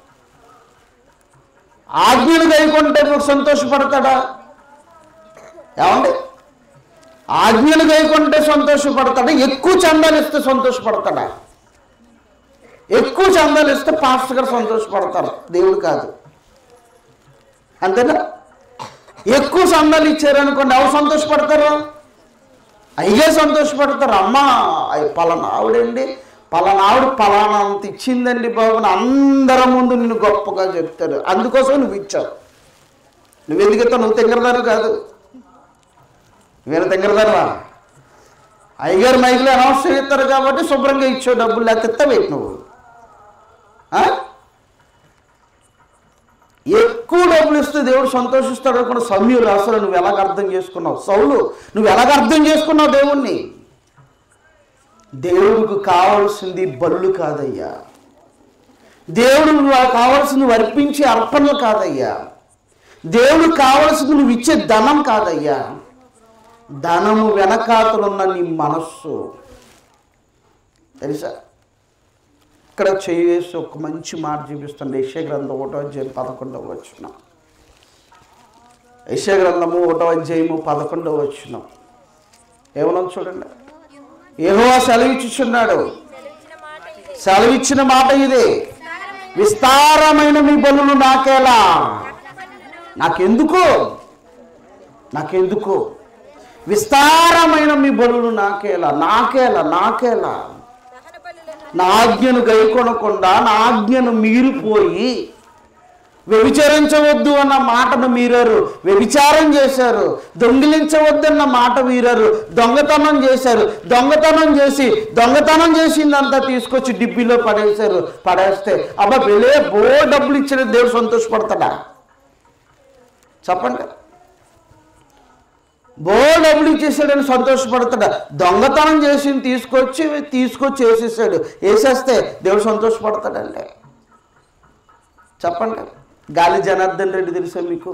ఆజ్ఞలు గైకుంటే నువ్వు సంతోషపడతాడా ఏమండి ఆజ్ఞలు గైకుంటే సంతోషపడతాడా ఎక్కువ చందాలు ఇస్తే సంతోషపడతాడా ఎక్కువ చందాలు ఇస్తే పాస్టర్ గారు సంతోషపడతారు దేవుడు కాదు అంతేనా ఎక్కువ చందాలు ఇచ్చారనుకోండి ఎవరు సంతోషపడతారు అయ్యే సంతోషపడతారు అమ్మా అయ్య పలానా ఆవిడండి పలానా ఆవిడ పలానా అంత ఇచ్చిందండి బాబు అని అందరి ముందు నిన్ను గొప్పగా చెప్తారు అందుకోసం నువ్వు ఇచ్చావు నువ్వు ఎందుకు ఇస్తావు నువ్వు తెంగరదారు కాదు వీళ్ళ తెంగరదారువా అయ్యగారు మైకులు అనౌన్స్ చేస్తారు కాబట్టి శుభ్రంగా ఇచ్చావు డబ్బులు లేకపోతే ఇస్తావేటి నువ్వు ఆ? ఎక్కువ డబ్బులు ఇస్తే దేవుడు సంతోషిస్తాడు అనుకున్న సమయంలో అసలు నువ్వు ఎలాగ అర్థం చేసుకున్నావు సౌలు నువ్వు ఎలాగ అర్థం చేసుకున్నావు దేవుణ్ణి దేవుడికి కావాల్సింది బలులు కాదయ్యా దేవుడు నువ్వు కావాల్సింది నువ్వు అర్పించే అర్పణలు కాదయ్యా దేవుడు కావాల్సింది నువ్వు ఇచ్చే ధనం కాదయ్యా ధనము వెనకాతలున్న నీ మనస్సు తెలుసా ఇక్కడ చేసి ఒక మంచి మాట చూపిస్తుంది యశ్య గ్రంథం ఒకటో అధ్యాయం పదకొండవ వచ్చిన యశ్య గ్రంథము ఒకటో అధ్యాయము పదకొండవ వచ్చిన ఏమన్నా చూడండి ఏహో సెలవిచ్చుచున్నాడు సెలవిచ్చిన మాట ఇదే విస్తారమైన మీ బలులు నాకేలా నాకెందుకు నాకెందుకు విస్తారమైన మీ బలులు నాకేలా నాకేలా నాకేలా నా ఆజ్ఞను గైకొనకుండా నా ఆజ్ఞను మీరిపోయి వ్యభిచరించవద్దు అన్న మాటను మీరారు వ్యభిచారం చేశారు దొంగిలించవద్దన్న మాట మీరారు దొంగతనం చేశారు దొంగతనం చేసి దొంగతనం చేసిందంతా తీసుకొచ్చి డిబ్బీలో పడేశారు పడేస్తే అబ్బా వెళ్ళే బో డబ్బులు ఇచ్చిన దేవుడు సంతోషపడతాడా చెప్పండి బో డబ్బులు ఇచ్చేసాడని సంతోషపడతాడా దొంగతనం చేసి తీసుకొచ్చి తీసుకొచ్చి వేసేసాడు వేసేస్తే దేవుడు సంతోషపడతాడండి చెప్పండి గాలి జనార్దన్ రెడ్డి తెలుసా మీకు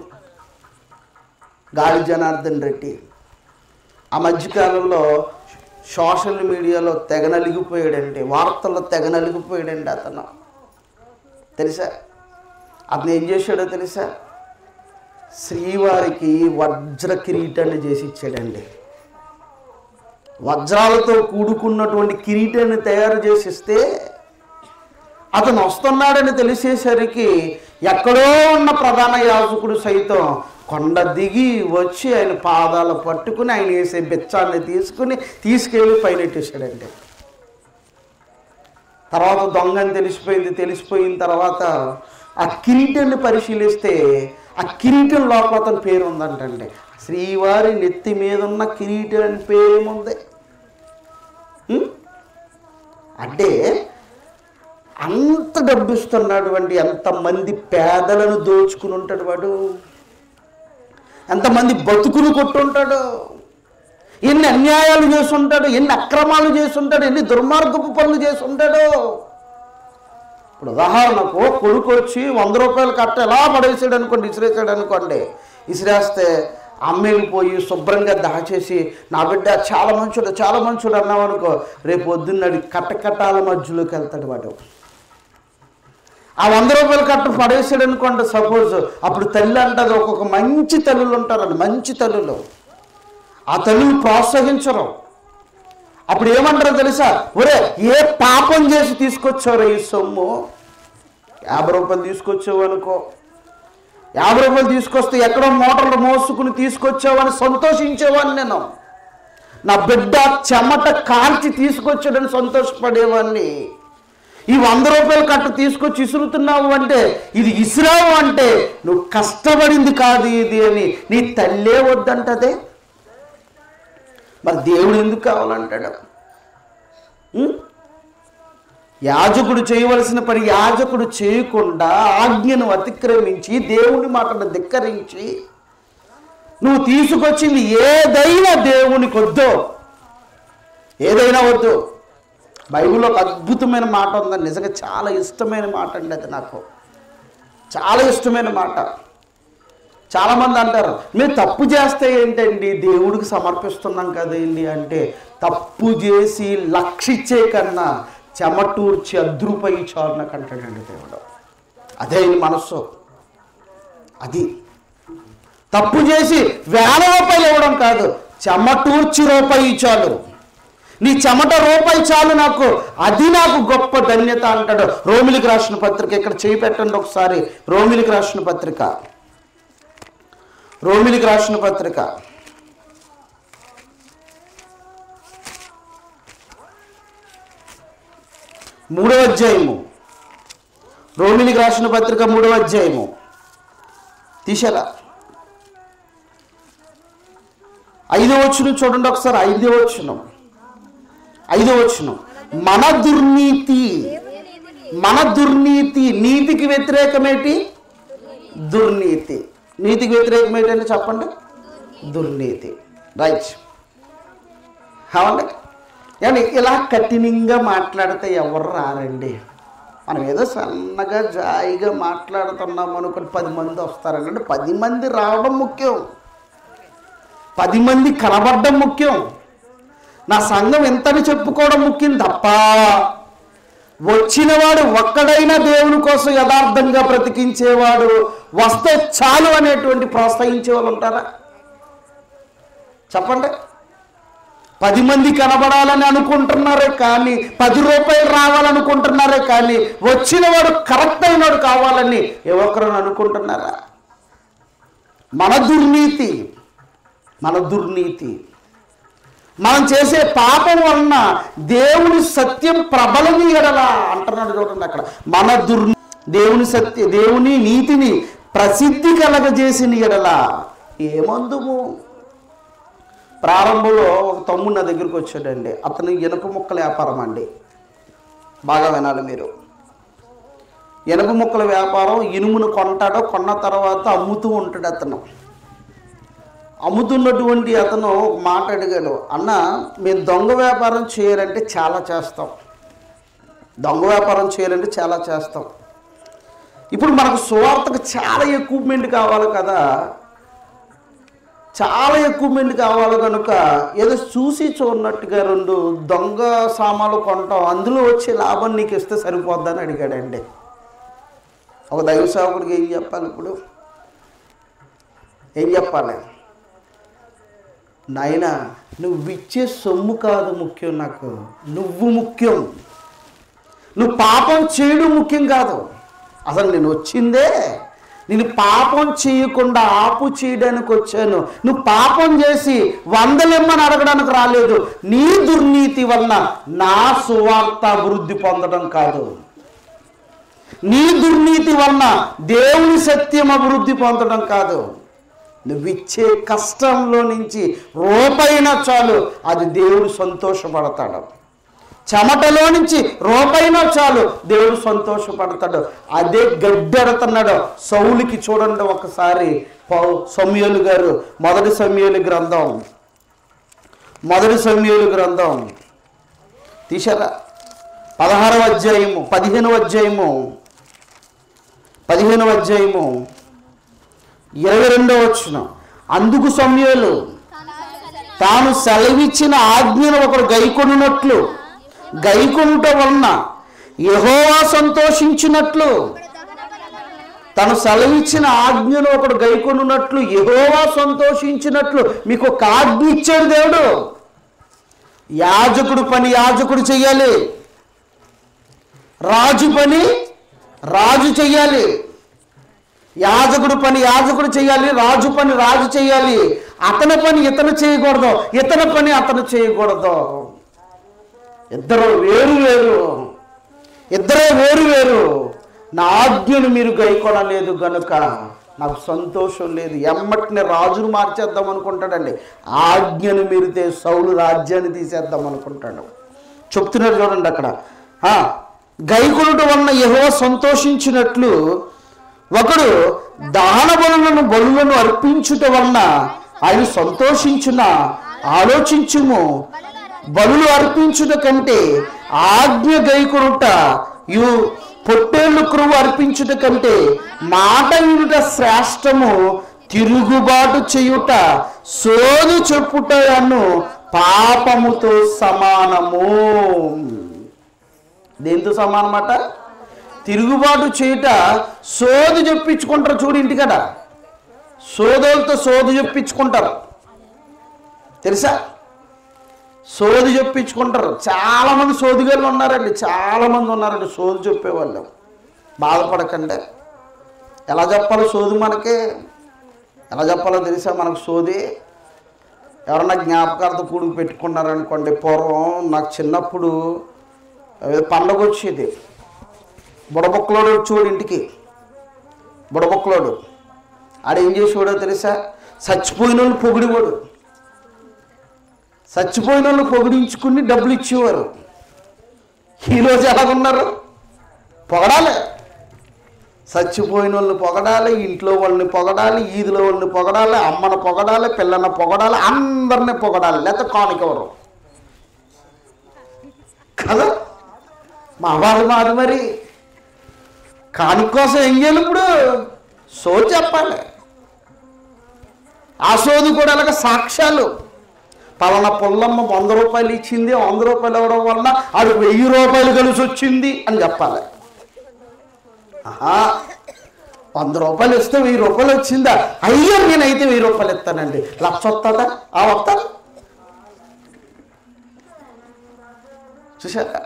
గాలి జనార్దన్ రెడ్డి ఆ మధ్యకాలంలో సోషల్ మీడియాలో తెగ నలిగిపోయాడండి వార్తల్లో తెగ నలిగిపోయాడండి అతను తెలుసా అతను ఏం చేశాడో తెలుసా శ్రీవారికి వజ్ర కిరీటాన్ని చేసి ఇచ్చాడండి వజ్రాలతో కూడుకున్నటువంటి కిరీటాన్ని తయారు చేసిస్తే అతను వస్తున్నాడని తెలిసేసరికి ఎక్కడో ఉన్న ప్రధాన యాజకుడు సైతం కొండ దిగి వచ్చి ఆయన పాదాలు పట్టుకుని ఆయన వేసే బెచ్చాన్ని తీసుకుని తీసుకెళ్ళి పైనెట్టేశాడండి తర్వాత దొంగ అని తెలిసిపోయింది తెలిసిపోయిన తర్వాత ఆ కిరీటాన్ని పరిశీలిస్తే ఆ కిరీటం లోపల అతని పేరు ఉందంటండి శ్రీవారి నెత్తి మీద ఉన్న కిరీటం అని పేరు ఏముంది ఉం? అంటే అంత డబ్బు ఇస్తున్నాడు అండి ఎంతమంది పేదలను దోచుకుని ఉంటాడు వాడు ఎంతమంది బతుకులు కొట్టుంటాడు ఎన్ని అన్యాయాలు చేస్తుంటాడు ఎన్ని అక్రమాలు చేస్తుంటాడు ఎన్ని దుర్మార్గపు పనులు చేస్తుంటాడు ఇప్పుడు ఉదాహరణకు కొడుకు వచ్చి వంద రూపాయలు కట్ట ఎలా పడేసాడు అనుకోండి ఇసిరేసాడు అనుకోండి ఇసిరేస్తే అమ్మేలు పోయి శుభ్రంగా దాచేసి నా బిడ్డ చాలా మంచుడు చాలా మంచుడు అన్నావు అనుకో రేపు పొద్దున్నది కట్ట కట్టాల మధ్యలోకి వెళ్తాడు వాడు ఆ వంద రూపాయలు కట్ట పడేసాడు అనుకోండి సపోజ్ అప్పుడు తల్లి అంటది ఒక్కొక్క మంచి తల్లులు ఉంటారండి మంచి తల్లులు ఆ తల్లులు ప్రోత్సహించరు అప్పుడు ఏమంటారో తెలుసా ఒరే ఏ పాపం చేసి తీసుకొచ్చారో ఈ సొమ్ము యాభై రూపాయలు తీసుకొచ్చావు అనుకో యాభై రూపాయలు తీసుకొస్తే ఎక్కడో మోటార్లు మోసుకుని తీసుకొచ్చావని సంతోషించేవాడిని నేను నా బిడ్డ చెమట కాల్చి తీసుకొచ్చాడని సంతోషపడేవాడిని ఈ వంద రూపాయల కట్ట తీసుకొచ్చి ఇసురుతున్నావు అంటే ఇది ఇసురావు అంటే నువ్వు కష్టపడింది కాదు ఇది అని నీ తల్లే వద్దంటదే మరి దేవుడు ఎందుకు కావాలంటాడు ఉం? యాజకుడు చేయవలసిన పని యాజకుడు చేయకుండా ఆజ్ఞను అతిక్రమించి దేవుని మాటను ధిక్కరించి నువ్వు తీసుకొచ్చింది ఏదైనా దేవునికి వద్దో ఏదైనా వద్దు బైబిల్లో ఒక అద్భుతమైన మాట ఉందని నిజంగా చాలా ఇష్టమైన మాట అండి అది నాకు చాలా ఇష్టమైన మాట చాలామంది అంటారు మీరు తప్పు చేస్తే ఏంటండి దేవుడికి సమర్పిస్తున్నాం కదండి అంటే తప్పు చేసి లక్షిచ్చే కన్నా చెమటూర్చి అద్రుపై చాలు నాకు అంటాడండి దేవుడు అదే ఈ మనస్సు అది తప్పు చేసి వేల రూపాయలు ఇవ్వడం కాదు చెమటూర్చి రూపాయి చాలు నీ చెమట రూపాయి చాలు నాకు అది నాకు గొప్ప ధన్యత అంటాడు రోమిలికి రాసిన పత్రిక ఇక్కడ చేయి పెట్టండి ఒకసారి రోమిలికి రాసిన పత్రిక రోమిలికి రాసిన పత్రిక మూడవ అధ్యాయము రోమిలికి రాసిన పత్రిక మూడవ అధ్యాయము తీసారా ఐదో వచ్చును చూడండి ఒకసారి ఐదో వచ్చును ఐదో వచ్చును మన దుర్నీతి మన దుర్నీతి నీతికి వ్యతిరేకమేటి దుర్నీతి నీతికి వ్యతిరేకం ఏంటంటే చెప్పండి దుర్నీతి రైట్ అవునండి ఏమండి ఇలా కఠినంగా మాట్లాడితే ఎవరు రారండి మనం ఏదో సన్నగా జాయిగా మాట్లాడుతున్నాం అనుకుని పది మంది వస్తారండి పది మంది రావడం ముఖ్యం పది మంది కనబడడం ముఖ్యం నా సంఘం ఎంతని చెప్పుకోవడం ముఖ్యం తప్ప వచ్చినవాడు ఒక్కడైనా దేవుని కోసం యథార్థంగా బ్రతికించేవాడు వస్తే చాలు అనేటువంటి ప్రోత్సహించే వాళ్ళు ఉంటారా చెప్పండి పది మంది కనబడాలని అనుకుంటున్నారే కానీ పది రూపాయలు రావాలనుకుంటున్నారే కానీ వచ్చినవాడు కరెక్ట్ అయినవాడు కావాలని ఏ ఒక్కరని అనుకుంటున్నారా మన దుర్నీతి మన దుర్నీతి మనం చేసే పాపం వలన దేవుని సత్యం ప్రబలని ఎడలా అంటున్నాడు చూడండి అక్కడ మన దుర్ దేవుని సత్య దేవుని నీతిని ప్రసిద్ధి కలగజేసిన ఎడలా ఏమందుము ప్రారంభంలో ఒక తమ్ముడు నా దగ్గరికి వచ్చాడండి అతను ఇనుప ముక్కల వ్యాపారం అండి బాగా వినాలి మీరు ఇనుప ముక్కల వ్యాపారం ఇనుమును కొంటాడో కొన్న తర్వాత అమ్ముతూ ఉంటాడు అతను అమ్ముతున్నటువంటి అతను ఒక మాట అడిగాడు అన్న మేము దొంగ వ్యాపారం చేయాలంటే చాలా చేస్తాం దొంగ వ్యాపారం చేయాలంటే చాలా చేస్తాం ఇప్పుడు మనకు సువార్తకు చాలా ఎక్విప్మెంట్ కావాలి కదా చాలా ఎక్విప్మెంట్ కావాలి కనుక ఏదో చూసి చూడనట్టుగా రెండు దొంగ సామాన్లు కొంటాం అందులో వచ్చే లాభం నీకు ఇస్తే సరిపోద్దని అడిగాడండి ఒక దైవ సేవకుడికి ఏం చెప్పాలి ఇప్పుడు ఏం చెప్పాలి నాయన నువ్వు ఇచ్చే సొమ్ము కాదు ముఖ్యం నాకు నువ్వు ముఖ్యం నువ్వు పాపం చేయడం ముఖ్యం కాదు అసలు నేను వచ్చిందే నేను పాపం చేయకుండా ఆపు చేయడానికి వచ్చాను నువ్వు పాపం చేసి వందలెమ్మని అడగడానికి రాలేదు నీ దుర్నీతి వలన నా సువార్త అభివృద్ధి పొందడం కాదు నీ దుర్నీతి వలన దేవుని సత్యం అభివృద్ధి పొందడం కాదు నువ్విచ్చే కష్టంలో నుంచి రూపైనా చాలు అది దేవుడు సంతోషపడతాడు చెమటలో నుంచి రూపైనా చాలు దేవుడు సంతోషపడతాడు అదే గడ్డెడుతున్నాడు సౌలికి చూడండి ఒకసారి పౌ- సమూయేలు గారు మొదటి సమూయేలు గ్రంథం మొదటి సమూయేలు గ్రంథం తీశారా పదహారవ అధ్యాయము పదిహేనవ అధ్యాయము పదిహేనవ అధ్యాయము ఇరవై రెండవ వచ్చిన అందుకు సమయాలు తాను సెలవిచ్చిన ఆజ్ఞను ఒకడు గైకొనున్నట్లు గైకొనుట వలన యెహోవా సంతోషించినట్లు తను సెలవిచ్చిన ఆజ్ఞను ఒకడు గైకొనున్నట్లు యెహోవా సంతోషించినట్లు మీకు ఒక ఆజ్ఞ ఇచ్చాడు దేవుడు యాజకుడు పని యాజకుడు చెయ్యాలి రాజు పని రాజు చెయ్యాలి యాజకుడు పని యాజకుడు చేయాలి రాజు పని రాజు చేయాలి అతని పని ఇతను చేయకూడదు ఇతని పని అతను చేయకూడదు ఇద్దరు వేరు వేరు ఇద్దరే వేరు వేరు నా ఆజ్ఞను మీరు గైకొనలేదు గనుక నాకు సంతోషం లేదు ఎమ్మటిని రాజును మార్చేద్దాం అనుకుంటాడండి ఆజ్ఞను మీరితే సౌలు రాజ్యాన్ని తీసేద్దాం అనుకుంటాడు చెప్తున్నారు చూడండి అక్కడ ఆ, గైకొనుట వలన యెహోవా సంతోషించినట్లు ఒకడు దహన బలులను బలులను అర్పించుట వలన ఆయన సంతోషించున ఆలోచించుము బలులు అర్పించుట కంటే ఆజ్ఞ గైకొనుట యు పొట్టేళ్ళు క్రువు అర్పించుట కంటే మాట వినుట శ్రేష్టము తిరుగుబాటు చేయుట సోది చెప్పుటను పాపముతో సమానము దేంతో సమానమాట తిరుగుబాటు చేయుట సోది చెప్పించుకుంటారు చూడు ఇంటికడ సోదోలతో సోది చెప్పించుకుంటారు తెలుసా సోది చెప్పించుకుంటారు చాలామంది సోదిగాళ్ళు ఉన్నారండి చాలామంది ఉన్నారండి సోది చెప్పేవాళ్ళు బాధపడకండి ఎలా చెప్పాలో సోది మనకి ఎలా చెప్పాలో తెలుసా మనకు సోది ఎవరన్నా జ్ఞాపకార్థం కూడుకు పెట్టుకున్నారనుకోండి పూర్వం నాకు చిన్నప్పుడు ఏదో పండగ వచ్చేది బుడబొక్కలోడు చూడు ఇంటికి బుడబొక్కలోడు ఆడ ఏం చేసేవాడో తెలుసా చచ్చిపోయిన వాళ్ళు పొగిడివాడు చచ్చిపోయిన వాళ్ళు పొగిడించుకుని డబ్బులు ఇచ్చేవారు ఈరోజు ఎలాగున్నారు పొగడాలి చచ్చిపోయిన వాళ్ళని పొగడాలి ఇంట్లో వాళ్ళని పొగడాలి ఈదిలో వాళ్ళని పొగడాలి అమ్మను పొగడాలి పిల్లన పొగడాలి అందరిని పొగడాలి లేకపోతే కానికెవరు కదా మా వాళ్ళు మాది మరి కాని కోసం ఏం చేయాలి ఇప్పుడు సో చెప్పాలి ఆ సోది కూడా అలాగ సాక్ష్యాలు పలానా పుల్లమ్మ వంద రూపాయలు ఇచ్చింది వంద రూపాయలు ఇవ్వడం వల్ల ఆడికి వెయ్యి రూపాయలు కలిసి వచ్చింది అని చెప్పాలి ఆహా వంద రూపాయలు ఇస్తే వెయ్యి రూపాయలు వచ్చిందా అయ్యో నేనైతే వెయ్యి రూపాయలు ఇస్తానండి లక్ష వస్తుందా ఆ వస్తాను చూసారా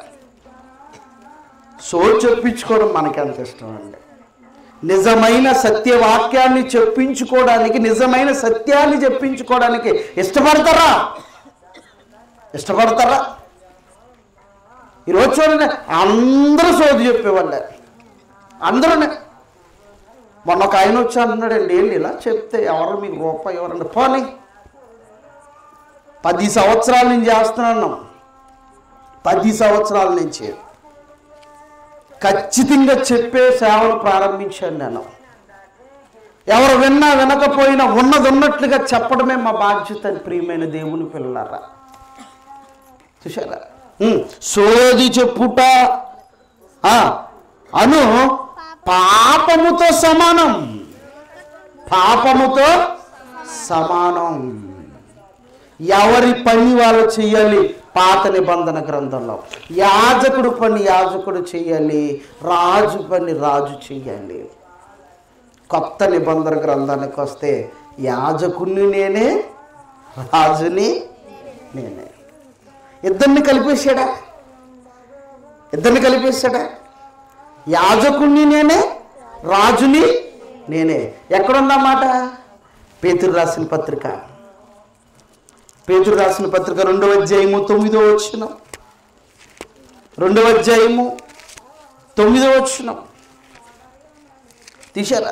సో చెప్పించుకోవడం మనకి అంత ఇష్టం అండి నిజమైన సత్యవాక్యాన్ని చెప్పించుకోవడానికి నిజమైన సత్యాన్ని చెప్పించుకోవడానికి ఇష్టపడతారా ఇష్టపడతారా ఈరోజు చూడండి అందరూ సోది చెప్పేవాళ్ళే అందరూనే మొన్న ఒక ఆయన వచ్చి అంటున్నాడండి ఏంటి ఇలా చెప్తే ఎవరు మీకు రూపాయి ఎవరండి పోనీ పది సంవత్సరాల నుంచి చేస్తున్నాను పది సంవత్సరాల నుంచి ఖచ్చితంగా చెప్పే సేవలు ప్రారంభించాను నేను ఎవరు విన్నా వినకపోయినా ఉన్నది ఉన్నట్లుగా చెప్పడమే మా బాధ్యత అని ప్రియమైన దేవుని పిల్లలారా చూసారా ఉమ్, సోది చెప్పుట ఆ, అను పాపముతో సమానం పాపముతో సమానం ఎవరి పని వాళ్ళు చేయాలి పాత నిబంధన గ్రంథంలో యాజకుడు పని యాజకుడు చేయాలి రాజు పని రాజు చేయాలి కొత్త నిబంధన గ్రంథానికి వస్తే యాజకుడిని నేనే రాజుని నేనే ఇద్దరిని కలిపేశాడా ఇద్దరిని కలిపేశాడా యాజకుణ్ణి నేనే రాజుని నేనే ఎక్కడున్నమాట పేతురు రాసిన పత్రిక పేతురు రాసిన పత్రిక రెండవ అధ్యాయము తొమ్మిదో వచ్చిన రెండవ అధ్యాయము తొమ్మిదో వచ్చిన తీశారా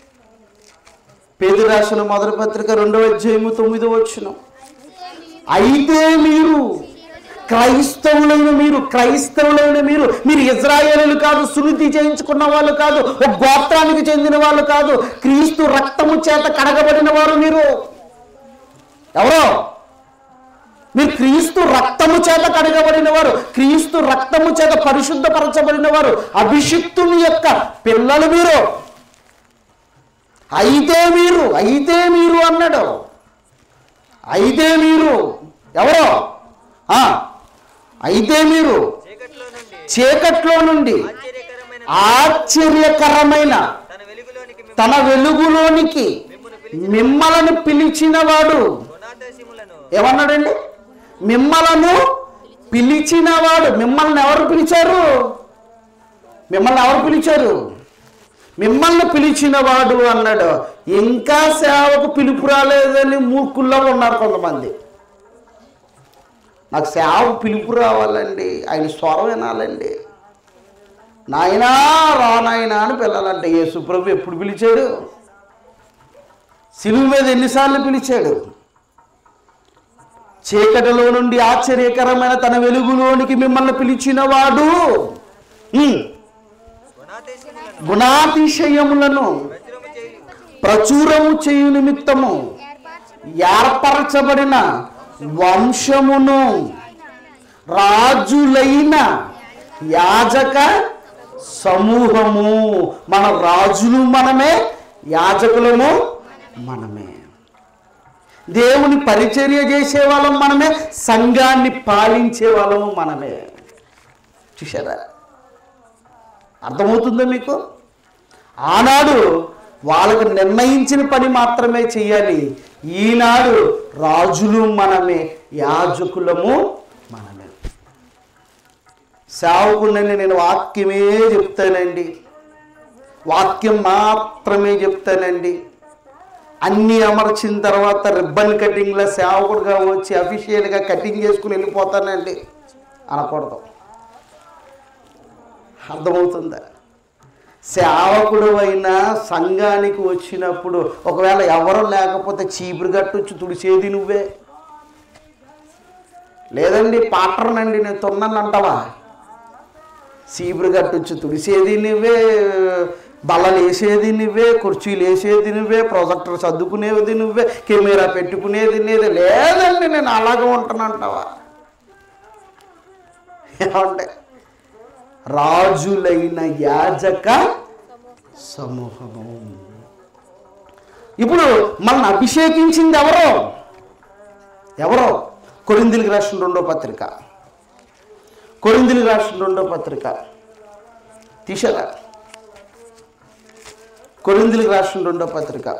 పేదరు రాసిన మొదటి పత్రిక రెండవ అధ్యాయము తొమ్మిదో వచ్చిన అయితే మీరు క్రైస్తవులైన మీరు క్రైస్తవులైన మీరు మీరు ఇజ్రాయేలు కాదు సునితి చేయించుకున్న వాళ్ళు కాదు ఒక గోత్రానికి చెందిన వాళ్ళు కాదు క్రీస్తు రక్తము చేత కడగబడిన వారు మీరు ఎవరో మీరు క్రీస్తు రక్తము చేత కడగబడిన వారు క్రీస్తు రక్తము చేత పరిశుద్ధపరచబడిన వారు అభిషిక్తుని యొక్క పిల్లలు మీరు అయితే మీరు అయితే మీరు అన్నాడు అయితే మీరు ఎవరో ఆ, అయితే మీరు చీకట్లో నుండి చీకట్లో నుండి ఆశ్చర్యకరమైన ఆశ్చర్యకరమైన తన వెలుగులోనికి మిమ్మల్ని తన వెలుగులోనికి మిమ్మలను పిలిచినవాడు గుణాదేశములను ఏమన్నాడండి మిమ్మలను పిలిచినవాడు మిమ్మల్ని ఎవరు పిలిచారు మిమ్మల్ని ఎవరు పిలిచారు మిమ్మల్ని పిలిచిన వాడు అన్నాడు ఇంకా సేవకు పిలుపు రాలేదని మూర్ఖుల్లో ఉన్నారు కొంతమంది నాకు సేవకు పిలుపు రావాలండి ఆయన స్వరం వినాలండి నాయనా రా నాయనా అని పిల్లలంటే యేసుప్రభు ఎప్పుడు పిలిచాడు సిలువు మీద ఎన్నిసార్లు పిలిచాడు చీకటిలో నుండి ఆశ్చర్యకరమైన తన వెలుగులోనికి మిమ్మల్ని పిలిచిన వాడు ఉమ్, గుణాదేశములను గుణాతిశయములను వజ్రము చేయి ప్రచురము చేయు నిమిత్తము ఏర్పరచబడిన వంశమును రాజులైన యాజక సమూహము మన రాజులు మనమే యాజకులము మనమే దేవుని పరిచర్య చేసే వాళ్ళం మనమే సంఘాన్ని పాలించే వాళ్ళము మనమే చూసారా అర్థమవుతుందా మీకు ఆనాడు వాళ్ళకు నిర్ణయించిన పని మాత్రమే చేయాలి ఈనాడు రాజులు మనమే యాజకులము మనమే సేవకుని నేను వాక్యమే చెప్తానండి వాక్యం మాత్రమే చెప్తానండి అన్నీ అమర్చిన తర్వాత రిబ్బన్ కటింగ్లో సేవకుడుగా వచ్చి అఫీషియల్గా కటింగ్ చేసుకుని వెళ్ళిపోతానండి అనకూడదు అర్థమవుతుందా సేవకుడు అయినా సంఘానికి వచ్చినప్పుడు ఒకవేళ ఎవరు లేకపోతే చీపురు కట్టొచ్చి తుడిచేది నువ్వే లేదండి పాటర్నండి నేను తొన్నానంటావా చీపురు కట్టొచ్చి తుడిసేది నువ్వే బల్లలు వేసేది నువ్వే కుర్చీలు వేసేది నువ్వే ప్రొజెక్టర్ సర్దుకునేది నువ్వే కెమెరా పెట్టుకునేది నేది లేదండి నేను అలాగే ఉంటానంటావా ఏమంటే రాజులైన యాజక సమూహము ఇప్పుడు మనల్ని అభిషేకించింది ఎవరో ఎవరో కొరిందులకు రాసిన రెండో పత్రిక కొరిందులకు రాసిన రెండో పత్రిక తీసారా కొరిందులకు రాసిన రెండో పత్రిక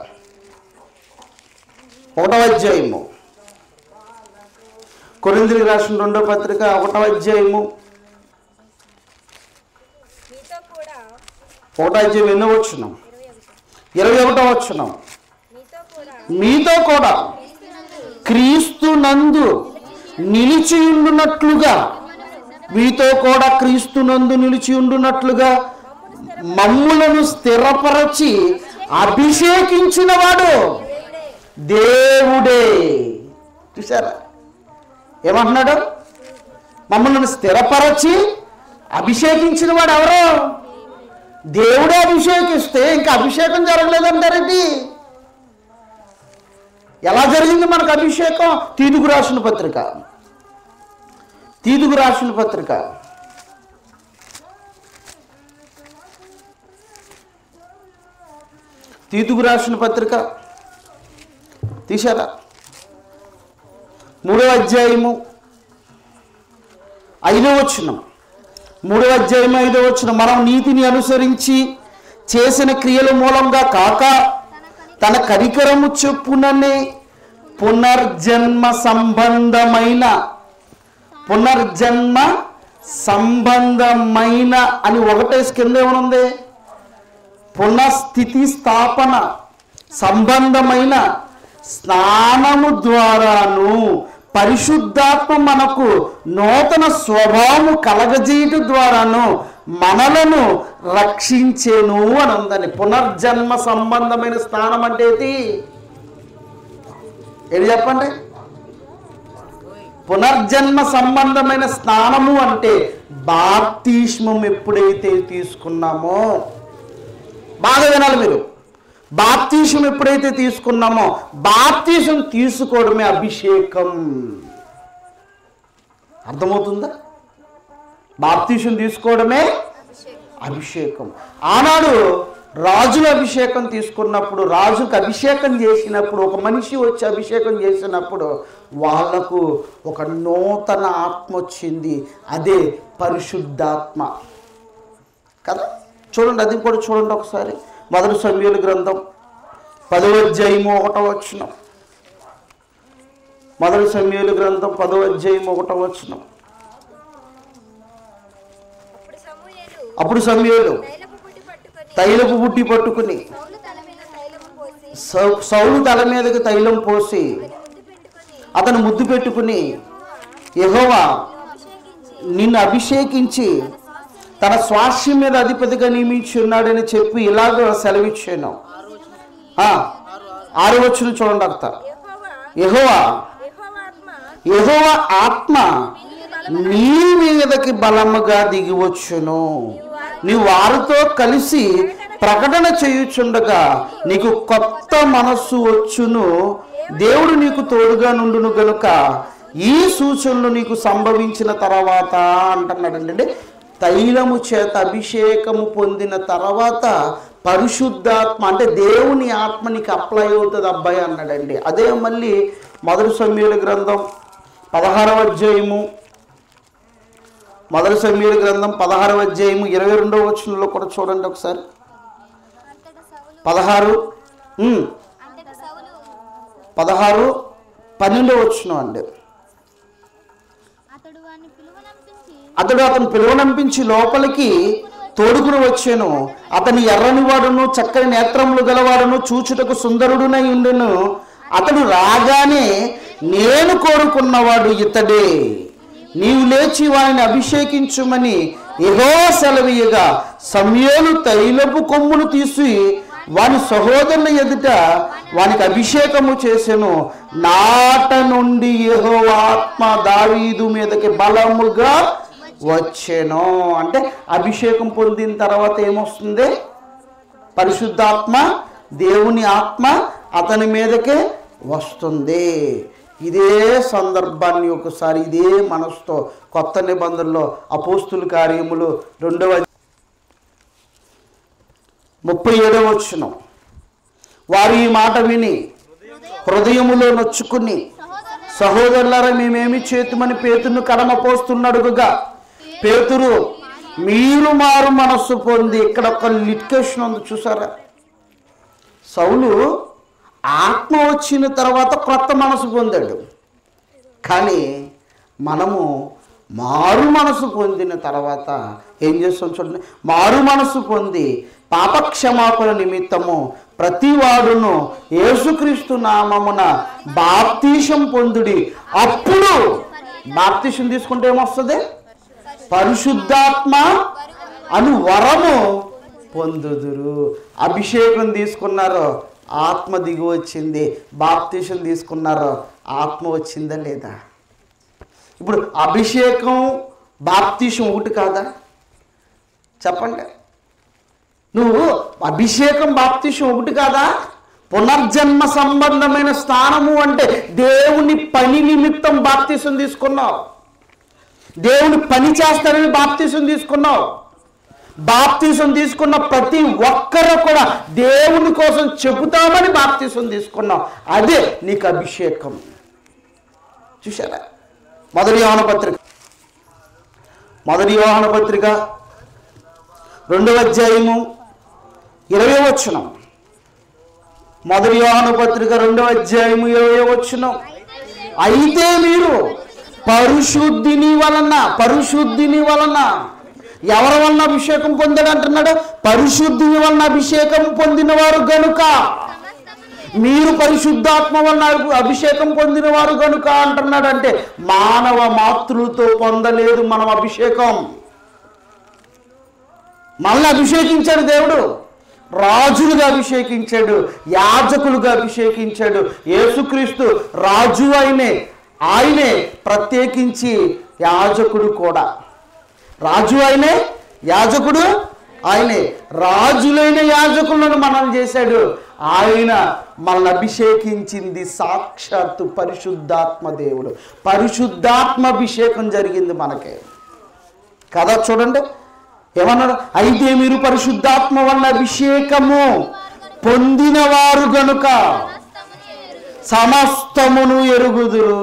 ఒకటో అధ్యాయము కొరిందులకు రాసిన రెండో పత్రిక ఒకటో అధ్యాయము మీతో కూడా ఒకటో అధ్యాయం ఎన్నో వచ్చున్నాం ఇరవై ఒకటో వచ్చున్నాం మీతో కూడా మీతో కూడా క్రీస్తు నందు నిలిచి ఉండునట్లుగా మీతో కూడా క్రీస్తు నందు నిలిచి ఉండునట్లుగా మమ్ములను స్థిరపరచి అభిషేకించిన వాడు దేవుడే చూసారా ఏమంటున్నాడు మమ్మల్ని స్థిరపరచి అభిషేకించిన వాడు ఎవరు దేవుడే అభిషేకిస్తే ఇంకా అభిషేకం జరగలేదంటారేంటి ఎలా జరిగింది మనకు అభిషేకం తీదుగు రాసిన పత్రిక తీదుగు రాసిన పత్రిక తీదుగు రాసిన పత్రిక తీశారా మూడో అధ్యాయము ఐదో వచ్చిన మూడో అధ్యాయం ఐదో వచ్చిన మనం నీతిని అనుసరించి చేసిన క్రియల మూలంగా కాక తన కనికరము చెప్పుననే పునర్జన్మ సంబంధమైన పునర్జన్మ సంబంధమైన అని ఒకటేసి కింద ఏమనుంది పునఃస్థితి స్థాపన సంబంధమైన స్నానము ద్వారాను పరిశుద్ధాత్మ మనకు నూతన స్వభావము కలగజేయటం ద్వారాను మనలను రక్షించేను అని ఉందని పునర్జన్మ సంబంధమైన స్నానం అంటే ఏంటి ఏది చెప్పండి పునర్జన్మ సంబంధమైన స్నానము అంటే బాప్తిష్మం ఎప్పుడైతే తీసుకున్నామో బాగా వినాలి మీరు బాప్తీసం ఎప్పుడైతే తీసుకున్నామో బాప్తీసం తీసుకోవడమే అభిషేకం అర్థమవుతుందా బాప్తీసం తీసుకోవడమే అభిషేకం ఆనాడు రాజుల అభిషేకం తీసుకున్నప్పుడు రాజుకు అభిషేకం చేసినప్పుడు ఒక మనిషి వచ్చి అభిషేకం చేసినప్పుడు వాళ్లకు ఒక నూతన ఆత్మ వచ్చింది అదే పరిశుద్ధాత్మ కదా చూడండి అది కూడా చూడండి ఒకసారి మొదటి సమయాల గ్రంథం పదవ అధ్యాయము ఒకటో వచ్చిన మొదటి సమయాల గ్రంథం పదవ అధ్యాయము ఒకటో వచ్చిన అప్పుడు సమూయేలు అప్పుడు సమయాలు తైలపు పుట్టి పట్టుకొని తైలపు బుట్టి పట్టుకుని సౌలు తల మీద తైలము పోసి సౌ- సౌలు తల మీదకి తైలం పోసి ముద్దు పెట్టుకొని అతను ముద్దు పెట్టుకుని యెహోవా అభిషేకించి నిన్ను అభిషేకించి తన స్వాస్యం మీద అధిపతిగా నియమించి ఉన్నాడని చెప్పి ఇలాగ సెలవిచ్చాను ఆ, ఆరు వచ్చిన చూడండి అర్థ యెహోవా యెహోవా యెహోవా ఆత్మ యెహోవా ఆత్మ నీ మీదకి బలముగా దిగి వచ్చును నీ వారితో కలిసి ప్రకటన చేయుచుండగా నీకు కొత్త మనస్సు వచ్చును దేవుడు నీకు తోడుగా నుండును గనుక ఈ సూచనలు నీకు సంభవించిన తర్వాత అంటున్నాడండి అంటే తైలము చేత అభిషేకము పొందిన తర్వాత పరిశుద్ధాత్మ అంటే దేవుని ఆత్మ నీకు అప్లై అవుతుంది అబ్బాయి అన్నాడండి అదే మళ్ళీ మొదటి సమీల గ్రంథం పదహారవ అధ్యాయము మొదటి సమీల గ్రంథం పదహారవ అధ్యాయము ఇరవై రెండవ వచనంలో కూడా చూడండి ఒకసారి అంతట సౌలు పదహారు ఉమ్, అంతట సౌలు పదహారు పన్నెండవ వచనం అండి అతడు వారిని పిలువనంపించి అతడు అతను పిలువనంపించి లోపలికి తోడుకుని వచ్చాను అతని ఎర్రని వాడును చక్కని నేత్రములు గలవాడును చూచుటకు సుందరుడునై ఉండెను అతడు రాగానే నేను కోరుకున్నవాడు ఇతడే నీవు లేచి వారిని అభిషేకించుమని ఎహో సెలవీయగా సమయలు తైలపు కొమ్మును తీసి వాని సహోదరుల ఎదుట వానికి అభిషేకము చేసెను నాట నుండి యెహో ఆత్మ దావీదు మీదకి బలముగా వచ్చెను అంటే అభిషేకం పొందిన తర్వాత ఏమొస్తుంది పరిశుద్ధాత్మ దేవుని ఆత్మ అతని మీదకే వస్తుంది ఇదే సందర్భాన్ని ఒకసారి ఇదే మనసుతో కొత్త నిబంధనలో అపోస్తుల కార్యములు రెండవ ముప్పై ఏడవ వచ్చిన వారు ఈ మాట విని హృదయములో నొచ్చుకుని సహోదరులారా మేమేమి చేతుమని పేతును కడమ పోస్తున్నడుగుగా పేతురు మీరు మారు మనస్సు పొంది ఇక్కడ ఒక లిటికేషన్ ఉంది చూసారా సౌలు ఆత్మ వచ్చిన తర్వాత క్రొత్త మనసు పొందాడు కానీ మనము మారు మనసు పొందిన తర్వాత ఏం చేస్తాం చూడండి మారు మనసు పొంది పాపక్షమాపణ నిమిత్తము ప్రతివాడును యేసుక్రీస్తు నామమున బాప్తీషం పొందుడి అప్పుడు బాప్తీషం తీసుకుంటే ఏమొస్తుంది పరిశుద్ధాత్మ అను వరము పొందుదురు అభిషేకం తీసుకున్నారు ఆత్మ దిగి వచ్చింది బాప్తీషం తీసుకున్నారు ఆత్మ వచ్చిందా లేదా ఇప్పుడు అభిషేకం బాప్తీషం ఒకటి కాదా చెప్పండి నువ్వు అభిషేకం బాప్తీషం ఒకటి కాదా పునర్జన్మ సంబంధమైన స్థానము అంటే దేవుని పని నిమిత్తం బాప్తీసం తీసుకున్నావు దేవుని పని చేస్తానని బాప్తీసం తీసుకున్నావు బాప్తీసం తీసుకున్న ప్రతి ఒక్కరు కూడా దేవుని కోసం చెబుతామని బాప్తీసం తీసుకున్నావు అదే నీకు అభిషేకం చూసారా మొదటి యోహన పత్రిక మొదటి యోహన పత్రిక రెండవ అధ్యాయము ఇరవై వచనం మొదటి యోహన పత్రిక రెండవ అధ్యాయము ఇరవై వచనం అయితే మీరు పరిశుద్ధిని వలన పరిశుద్ధిని వలన ఎవరి వలన అభిషేకం పొందాడు అంటున్నాడు పరిశుద్ధిని వలన అభిషేకం పొందినవారు గనుక మీరు పరిశుద్ధాత్మ వలన అభిషేకం పొందినవారు గనుక అంటున్నాడు అంటే మానవ మాతృలతో పొందలేదు మనం అభిషేకం మళ్ళీ అభిషేకించాడు దేవుడు రాజులుగా అభిషేకించాడు యాజకులుగా అభిషేకించాడు యేసుక్రీస్తు రాజు అయినే ఆయనే ప్రత్యేకించి యాజకుడు కూడా రాజు అయినే యాజకుడు ఆయనే రాజులైన యాజకులను మనం చేశాడు ఆయన మనల్ని అభిషేకించింది సాక్షాత్తు పరిశుద్ధాత్మ దేవుడు పరిశుద్ధాత్మ అభిషేకం జరిగింది మనకి కదా చూడండి ఏమన్నాడు అయితే మీరు పరిశుద్ధాత్మ వల్ల అభిషేకము పొందినవారు గనుక సమస్తమును ఎరుగుదురు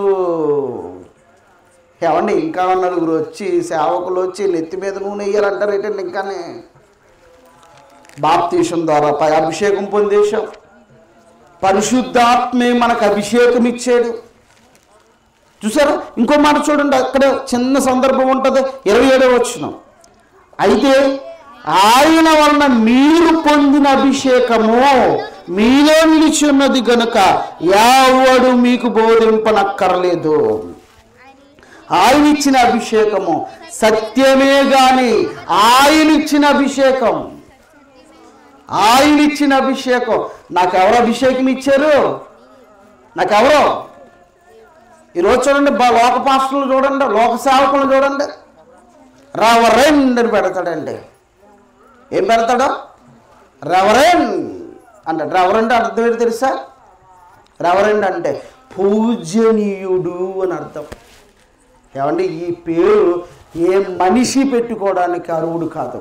ఏమండి ఇంకా నలుగురు వచ్చి సేవకులు వచ్చి నెత్తి మీద నూనె వేయాలంటారు ఏంటండి ఇంకానే బాప్తీసం ద్వారా పై అభిషేకం పొందేశాం పరిశుద్ధాత్మే మనకు అభిషేకం ఇచ్చాడు చూసారా ఇంకో మాట చూడండి అక్కడ చిన్న సందర్భం ఉంటుంది ఇరవై ఏడవ వచ్చిన అయితే ఆయన వలన మీరు పొందిన అభిషేకము మీలో నిలిచి ఉన్నది గనుక ఎవడు మీకు బోధింపనక్కర్లేదు ఆయన ఇచ్చిన అభిషేకము సత్యమే గాని ఆయన ఇచ్చిన అభిషేకం ఆయన ఇచ్చిన అభిషేకం నాకు ఎవరు అభిషేకం ఇచ్చారు నాకెవరో ఈరోజు చూడండి బా లోక పాస్టర్లు చూడండి లోక సేవకులు చూడండి రవరెండ్ అని పెడతాడండి ఏం పెడతాడు రెవరెండ్ అంటాడు రెవరెండ్ అర్థం ఏంటి తెలుసా రెవరెండ్ అంటే పూజనీయుడు అని అర్థం ఏమండి ఈ పేరు ఏ మనిషి పెట్టుకోవడానికి అరువుడు కాదు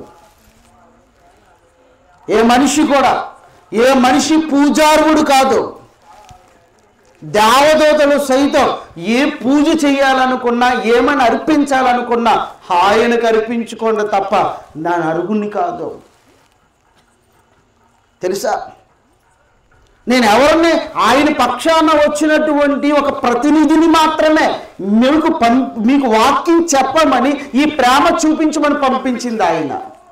ఏ మనిషి కూడా ఏ మనిషి పూజారుడు కాదు దేవదూతలు సైతం ఏ పూజ చేయాలనుకున్నా ఏమని అర్పించాలనుకున్నా ఆయనకు అర్పించుకోండి తప్ప నా అరుగుని కాదు తెలుసా నేను ఎవరిని ఆయన పక్షాన వచ్చినటువంటి ఒక ప్రతినిధిని మాత్రమే మీకు పం మీకు వాక్యం చెప్పమని ఈ ప్రేమ చూపించమని పంపించింది ఆయన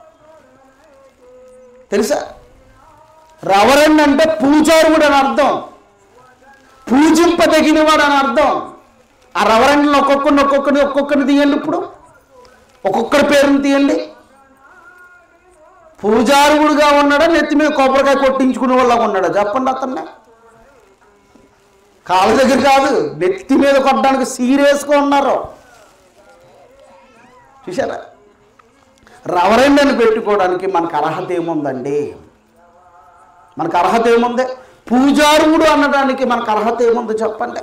తెలుసా రవరన్ అంటే పూజారుడు అని అర్థం పూజింపదగినవాడు అని అర్థం ఆ రవరంలో ఒక్కొక్కరిని ఒక్కొక్కరిని ఒక్కొక్కరిని తీయండి ఇప్పుడు ఒక్కొక్కరి పేరుని తీయండి పూజారుడుగా ఉన్నాడా నెత్తి మీద కొబ్బరికాయ కొట్టించుకునే వాళ్ళగా ఉన్నాడా చెప్పండి అతన్ని కాళ్ళ దగ్గర కాదు నెత్తి మీద కొట్టడానికి సీరియస్గా ఉన్నారు చూసారా రవరెండ్ అని పెట్టుకోవడానికి మనకు అర్హత ఏముందండి మనకు అర్హత ఏముంది పూజారుడు అనడానికి మనకు అర్హత ఏముంది చెప్పండి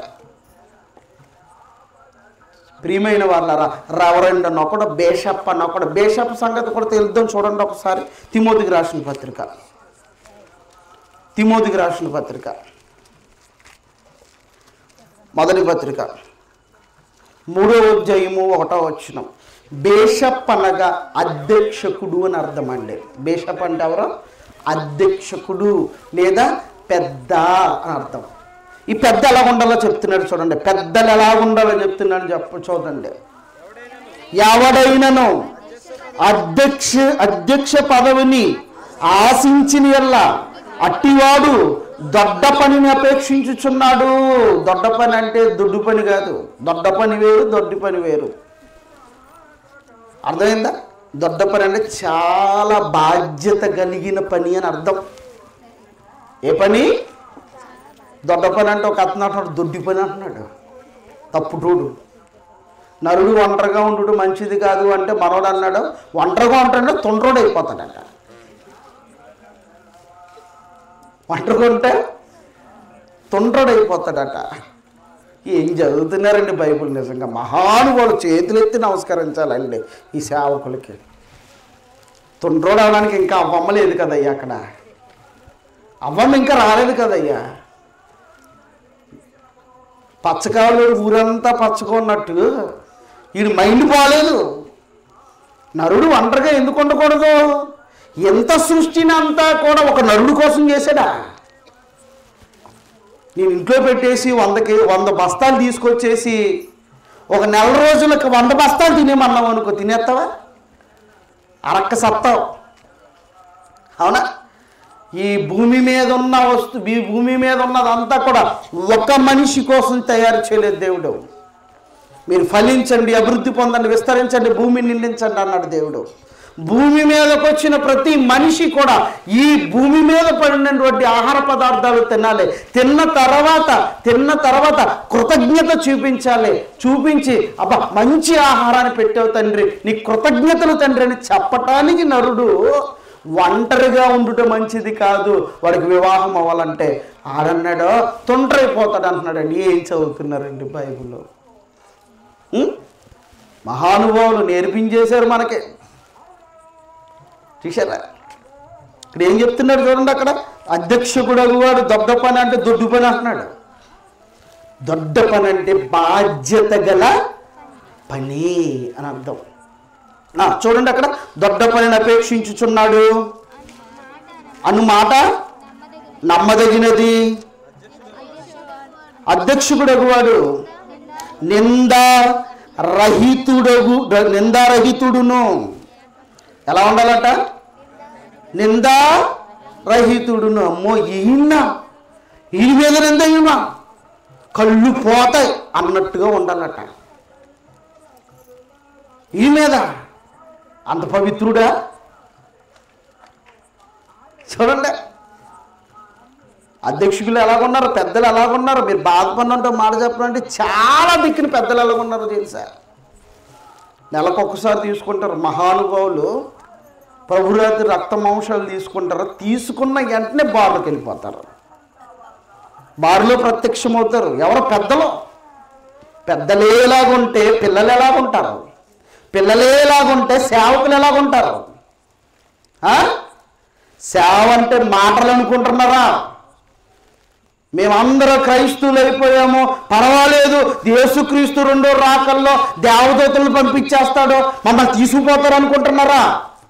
ప్రియమైన వాళ్ళరా రవరెండ్ అని ఒకడు బేషప్ అని ఒకడు బేషప్ సంగతి కూడా తెలుద్దాం చూడండి ఒకసారి తిమోతికి రాసిన పత్రిక తిమోతికి రాసిన పత్రిక మొదటి పత్రిక మూడో అధ్యాయము ఒకటో వచ్చిన బేషప్ అనగా అధ్యక్షకుడు అని అర్థం అండి బేషప్ అంటే ఎవరు అధ్యక్షకుడు లేదా పెద్ద అని అర్థం ఈ పెద్ద ఎలా ఉండాలో చెప్తున్నాడు చూడండి పెద్దలు ఎలా ఉండాలో చెప్తున్నాడు చెప్ప చూడండి ఎవడైనను అధ్యక్ష అధ్యక్ష పదవిని ఆశించిన ఎల్లా అట్టివాడు దొడ్డ పనిని అపేక్షించుచున్నాడు దొడ్డ పని అంటే దొడ్డు పని కాదు దొడ్డ పని వేరు దొడ్డి పని వేరు అర్థమైందా దొడ్డ పని అంటే చాలా బాధ్యత కలిగిన పని అని అర్థం ఏ పని దొడ్డ పని అంటే ఒక అతను అంటున్నాడు దొడ్డి పని అంటున్నాడు తప్పుటోడు నరుడు ఒంటరిగా ఉండు మంచిది కాదు అంటే మనోడు అన్నాడు ఒంటరిగా ఉంటాడు తొండ్రోడు అయిపోతాడంట ఒంటరిగా ఉంటే తొండ్రోడు అయిపోతాడట ఏం చదువుతున్నారండి బైబిల్ నిజంగా మహానుభావులు చేతులెత్తి నమస్కరించాలండి ఈ సేవకులకి తొండ్రోడు అవడానికి ఇంకా అవ్వమ్మ లేదు కదయ్యా అక్కడ అవ్వమ్మ ఇంకా రాలేదు కదయ్యా పచ్చకాలు ఊరంతా పచ్చకున్నట్టు వీడి మైండ్ బాగాలేదు నరుడు ఒంటరిగా ఎందుకు ఉండకూడదు ఎంత సృష్టిని అంతా కూడా ఒక నరుడు కోసం చేశాడా నేను ఇంట్లో పెట్టేసి వందకి వంద బస్తాలు తీసుకొచ్చేసి ఒక నెల రోజులకు వంద బస్తాలు తినేమన్నావు అనుకో తినేస్తావా అరక్క సత్తావు అవునా ఈ భూమి మీద ఉన్న వస్తు ఈ భూమి మీద ఉన్నదంతా కూడా ఒక మనిషి కోసం తయారు చేయలేదు దేవుడు మీరు ఫలించండి అభివృద్ధి పొందండి విస్తరించండి భూమిని నిండించండి అన్నాడు దేవుడు భూమి మీదకి వచ్చిన ప్రతి మనిషి కూడా ఈ భూమి మీద పడినటువంటి ఆహార పదార్థాలు తినాలి తిన్న తర్వాత తిన్న తర్వాత కృతజ్ఞత చూపించాలి చూపించి అబ్బా మంచి ఆహారాన్ని పెట్టావు తండ్రి నీ కృతజ్ఞతలు తండ్రి అని చెప్పటానికి నరుడు ఒంటరిగా ఉండుట మంచిది కాదు వాడికి వివాహం అవ్వాలంటే ఆడన్నాడు తొంటరైపోతాడు అంటున్నాడండి ఏం చదువుతున్నారండి బైబిల్లో ఉం? మహానుభావులు నేర్పించేశారు మనకి చూసారా ఇక్కడ ఏం చెప్తున్నాడు చూడండి అక్కడ అధ్యక్షకుడు వాడు దొడ్డ పని అంటే దొడ్డు పని అంటున్నాడు దొడ్డ పని అంటే బాధ్యత గల పని అని అర్థం ఆ, చూడండి అక్కడ దొడ్డ పనిని అపేక్షించుచున్నాడు అను మాట నమ్మదగినది అధ్యక్షుడు వాడు నింద రహితుడగు నిందారహితుడును ఎలా ఉండాలట నిందా రహితుడును అమ్మో ఈయన ఈయన మీద నింద ఈయన కళ్ళు పోతాయి అన్నట్టుగా ఉండాలట ఈ మీద అంత పవిత్రుడా చూడండి అధ్యక్షులు ఎలాగున్నారు పెద్దలు ఎలాగున్నారు మీరు బాధపడినంటే మాట చెప్పాలంటే చాలా దిక్కున పెద్దలు ఎలాగున్నారు తెలుసా నెలకు ఒక్కసారి తీసుకుంటారు మహానుభావులు ప్రభురాత్రి రక్త మాంసాలు తీసుకుంటారు తీసుకున్న వెంటనే బారులోకి వెళ్ళిపోతారు బారులో ప్రత్యక్షమవుతారు ఎవరు పెద్దలు పెద్దలు ఎలాగుంటే పిల్లలు ఎలాగుంటారు పిల్లలు ఎలాగుంటే సేవకులు ఎలాగుంటారు ఆ? సేవ అంటే మాటలు అనుకుంటున్నారా మేమందరూ క్రైస్తువులు అయిపోయాము పర్వాలేదు యేసుక్రీస్తు రెండో రాకల్లో దేవదూతలను పంపించేస్తాడు మమ్మల్ని తీసుకుపోతారు అనుకుంటున్నారా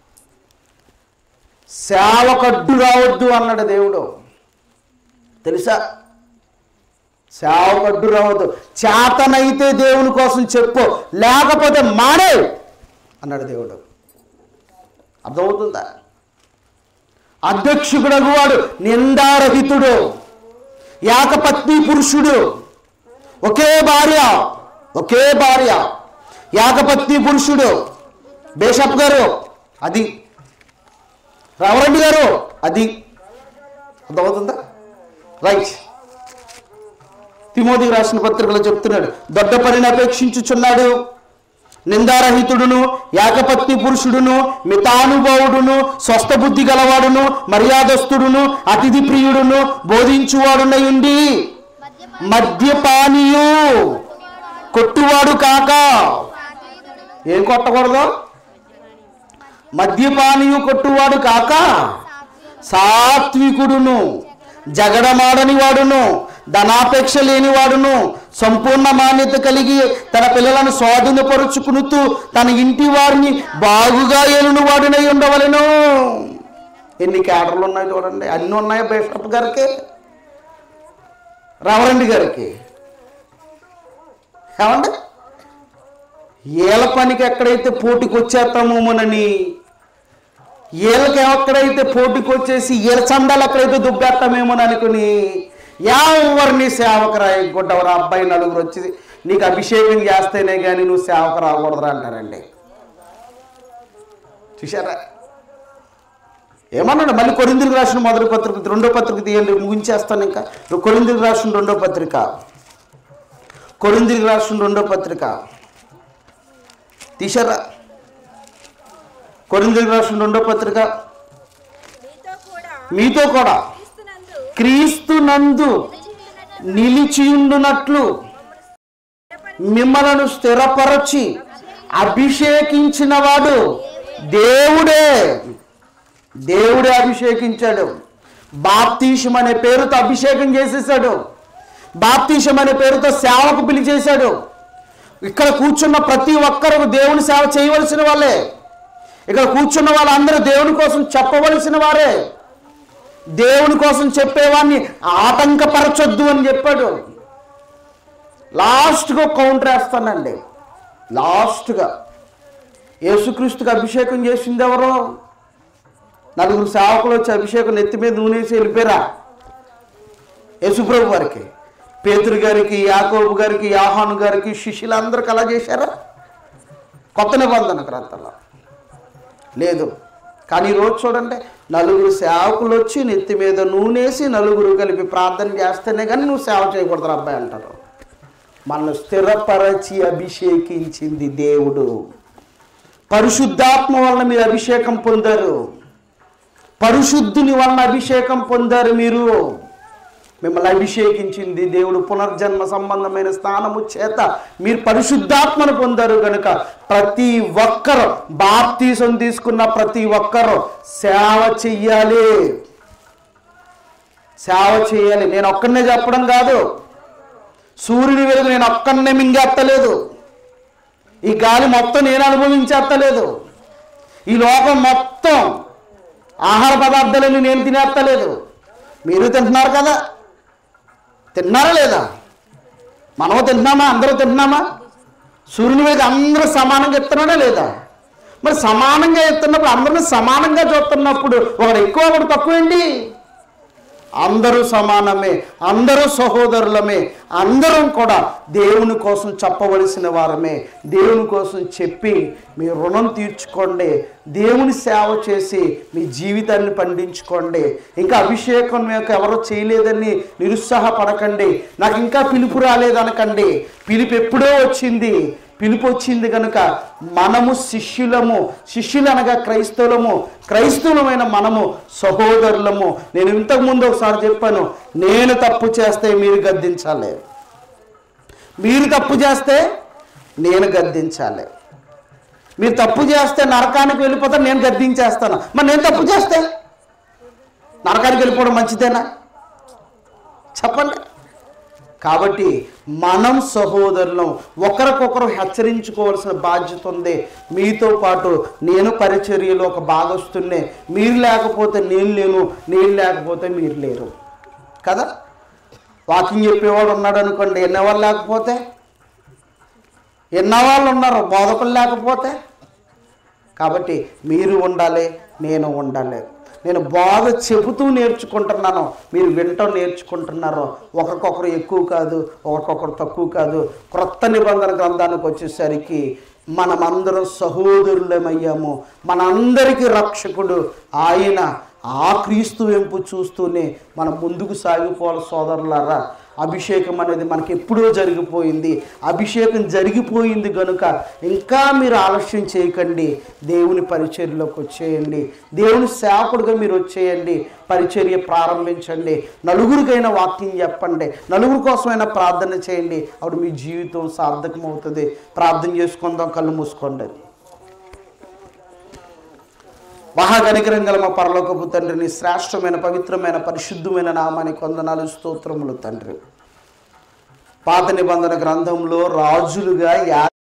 సేవకడ్డు రావద్దు అన్నాడు దేవుడు తెలుసా సేవకడ్డు రావద్దు చేతనైతే దేవుని కోసం చెప్పు లేకపోతే మానే అన్నాడు దేవుడు అర్థమవుతుందా అధ్యక్షుడు వాడు నిందారహితుడు ఏకపత్ని పురుషుడు ఒకే భార్య ఒకే భార్య ఏకపత్ని పురుషుడు బేషప్ గారు అది రావరెడ్డి గారు అది అర్థమవుతుందా రైట్ తిమోతికి రాసిన పత్రికలో చెప్తున్నాడు దొడ్డ పనిని అపేక్షించుచున్నాడు నిందారహితుడును ఏకపత్ని పురుషుడును మితానుభావుడును స్వస్థ బుద్ధి గలవాడును మర్యాదస్తుడును అతిథి ప్రియుడును బోధించువాడునై ఉండి మద్యపానీయు కొట్టువాడు కాక ఏం కొట్టకూడదు మద్యపానీయు కొట్టువాడు కాక సాత్వికుడును జగడమాడని వాడును ధనాపేక్ష లేని వాడును సంపూర్ణ మాన్యత కలిగి తన పిల్లలను స్వాధీనపరుచుకునుతూ తన ఇంటి వారిని బాగుగా ఏలును వాడినై ఉండవలెను ఎన్ని క్యాడర్లు ఉన్నాయి చూడండి అన్ని ఉన్నాయి బేషప్ గారికి రావరండి గారికి ఏమండి ఏళ్ళ పనికి ఎక్కడైతే పోటీకి వచ్చేస్తామోమోనని వీళ్ళకి ఎక్కడైతే పోటీకి వచ్చేసి వీళ్ళ చందాలు ఎక్కడైతే దుబ్బేస్తామేమోని అనుకుని ఎవరిని సేవకు రాయకుంటావు అబ్బాయి నలుగురు వచ్చి నీకు అభిషేకం చేస్తేనే కానీ నువ్వు సేవకు రాకూడదురా అంటారండి చూసారా ఏమన్నాడు మళ్ళీ కొరిందులకు రాసిన మొదటి పత్రిక రెండో పత్రిక తీయండి ముగించేస్తాను ఇంకా కొరిందులకు రాసిన రెండో పత్రిక కొరిందులకు రాసిన రెండో పత్రిక తీశారా కొరిందులకు రాసిన రెండో పత్రిక మీతో కూడా మీతో కూడా క్రీస్తునందు క్రీస్తు నందు నిలిచియుండునట్లు మిమ్మలను స్థిరపరచి అభిషేకించిన వాడు దేవుడే దేవుడే అభిషేకించాడు బాప్తీషం అనే పేరుతో అభిషేకం చేసేసాడు బాప్తీషం అనే పేరుతో సేవకు పిలిచేశాడు ఇక్కడ కూర్చున్న ప్రతి ఒక్కరు దేవుని సేవ చేయవలసిన వాళ్ళే ఇక్కడ కూర్చున్న వాళ్ళందరూ దేవుని కోసం చెప్పవలసిన వారే దేవుని కోసం చెప్పేవాడిని ఆటంకపరచొద్దు అని చెప్పాడు లాస్ట్గా కౌంటర్ వేస్తానండి లాస్ట్గా యేసుక్రీస్తుకి అభిషేకం చేసింది ఎవరు నలుగురు సేవకులు వచ్చి అభిషేకం నెత్తి మీద నూనెసి వెళ్ళిపోయారా యేసుప్రభు వారికి పేతురు గారికి యాకోబు గారికి యాహాను గారికి శిష్యులందరికీ అలా చేశారా కొత్త నిబంధన గ్రంథంలో లేదు కానీ ఈరోజు చూడండి నలుగురు సేవకులు వచ్చి నెత్తి మీద నూనెసి నలుగురు కలిపి ప్రార్థన చేస్తేనే కానీ నువ్వు సేవ చేయకూడదు అబ్బాయి అంటారు మన స్థిరపరచి అభిషేకించింది దేవుడు పరిశుద్ధాత్మ వలన మీరు అభిషేకం పొందారు పరిశుద్ధుని వలన అభిషేకం పొందారు మీరు మిమ్మల్ని అభిషేకించింది దేవుడు పునర్జన్మ సంబంధమైన స్థానము చేత మీరు పరిశుద్ధాత్మను పొందారు కనుక ప్రతి ఒక్కరు బాప్తీసం తీసుకున్న ప్రతి ఒక్కరు సేవ చెయ్యాలి సేవ చేయాలి నేను ఒక్కడనే చెప్పడం కాదు సూర్యుని వెలుగు నేను ఒక్కడనే మింగేత్తలేదు ఈ గాలి మొత్తం నేను అనుభవించేత్తలేదు ఈ లోకం మొత్తం ఆహార పదార్థాలని నేను తినేత్తలేదు మీరు తింటున్నారు కదా తిన్నారా లేదా మనము తింటున్నామా అందరూ తింటున్నామా సూర్యుని మీద అందరూ సమానంగా ఇస్తున్నాడా లేదా మరి సమానంగా ఎత్తున్నప్పుడు అందరిని సమానంగా చూస్తున్నప్పుడు ఒకడు ఎక్కువ ఒకడు తక్కువ ఏంటి అందరూ సమానమే అందరూ సహోదరులమే అందరం కూడా దేవుని కోసం చెప్పవలసిన వారమే దేవుని కోసం చెప్పి మీ రుణం తీర్చుకోండి దేవుని సేవ చేసి మీ జీవితాన్ని పండించుకోండి ఇంకా అభిషేకం మీకు ఎవరో చేయలేదని నిరుత్సాహపడకండి నాకు ఇంకా పిలుపు రాలేదనకండి పిలుపు ఎప్పుడో వచ్చింది పిలుపు వచ్చింది కనుక మనము శిష్యులము శిష్యులు అనగా క్రైస్తవులము క్రైస్తవులమైన మనము సహోదరులము నేను ఇంతకు ముందు ఒకసారి చెప్పాను నేను తప్పు చేస్తే మీరు గద్దించాలి మీరు తప్పు చేస్తే నేను గద్దించాలి మీరు తప్పు చేస్తే నరకానికి వెళ్ళిపోతే నేను గద్దించేస్తాను మరి నేను తప్పు చేస్తే నరకానికి వెళ్ళిపోవడం మంచిదేనా చెప్పండి కాబట్టి మనం సహోదరులం ఒకరికొకరు హెచ్చరించుకోవాల్సిన బాధ్యత ఉంది మీతో పాటు నేను పరిచర్యలో ఒక భాగస్తున్నే మీరు లేకపోతే నేను లేను నేను లేకపోతే మీరు లేరు కదా వాకింగ్ చెప్పేవాడు ఉన్నాడు అనుకోండి ఎన్నవాళ్ళు లేకపోతే ఎన్నవాళ్ళు ఉన్నారు బోధకులు లేకపోతే కాబట్టి మీరు ఉండాలి నేను ఉండాలి నేను బాధ చెబుతూ నేర్చుకుంటున్నాను మీరు వింటం నేర్చుకుంటున్నారు ఒకరికొకరు ఎక్కువ కాదు ఒకరికొకరు తక్కువ కాదు క్రొత్త నిబంధన గ్రంథానికి వచ్చేసరికి మనమందరం సహోదరులమయ్యాము మనందరికీ రక్షకుడు ఆయన ఆ క్రీస్తు వెంపు చూస్తూనే మనం ముందుకు సాగిపోవాలి సోదరులారా అభిషేకం అనేది మనకి ఎప్పుడో జరిగిపోయింది అభిషేకం జరిగిపోయింది కనుక ఇంకా మీరు ఆలస్యం చేయకండి దేవుని పరిచర్యలోకి వచ్చేయండి దేవుని సేవకుడిగా మీరు వచ్చేయండి పరిచర్య ప్రారంభించండి నలుగురికైనా వాక్యం చెప్పండి నలుగురి కోసమైనా ప్రార్థన చేయండి అప్పుడు మీ జీవితం సార్థకం అవుతుంది ప్రార్థన చేసుకుందాం కళ్ళు మూసుకోండి మహాగనికరం గల మా పరలోకపు తండ్రిని శ్రేష్టమైన పవిత్రమైన పరిశుద్ధమైన నామానికి వందనాలు స్తోత్రములు తండ్రి పాత నిబంధన గ్రంథంలో రాజులుగా యా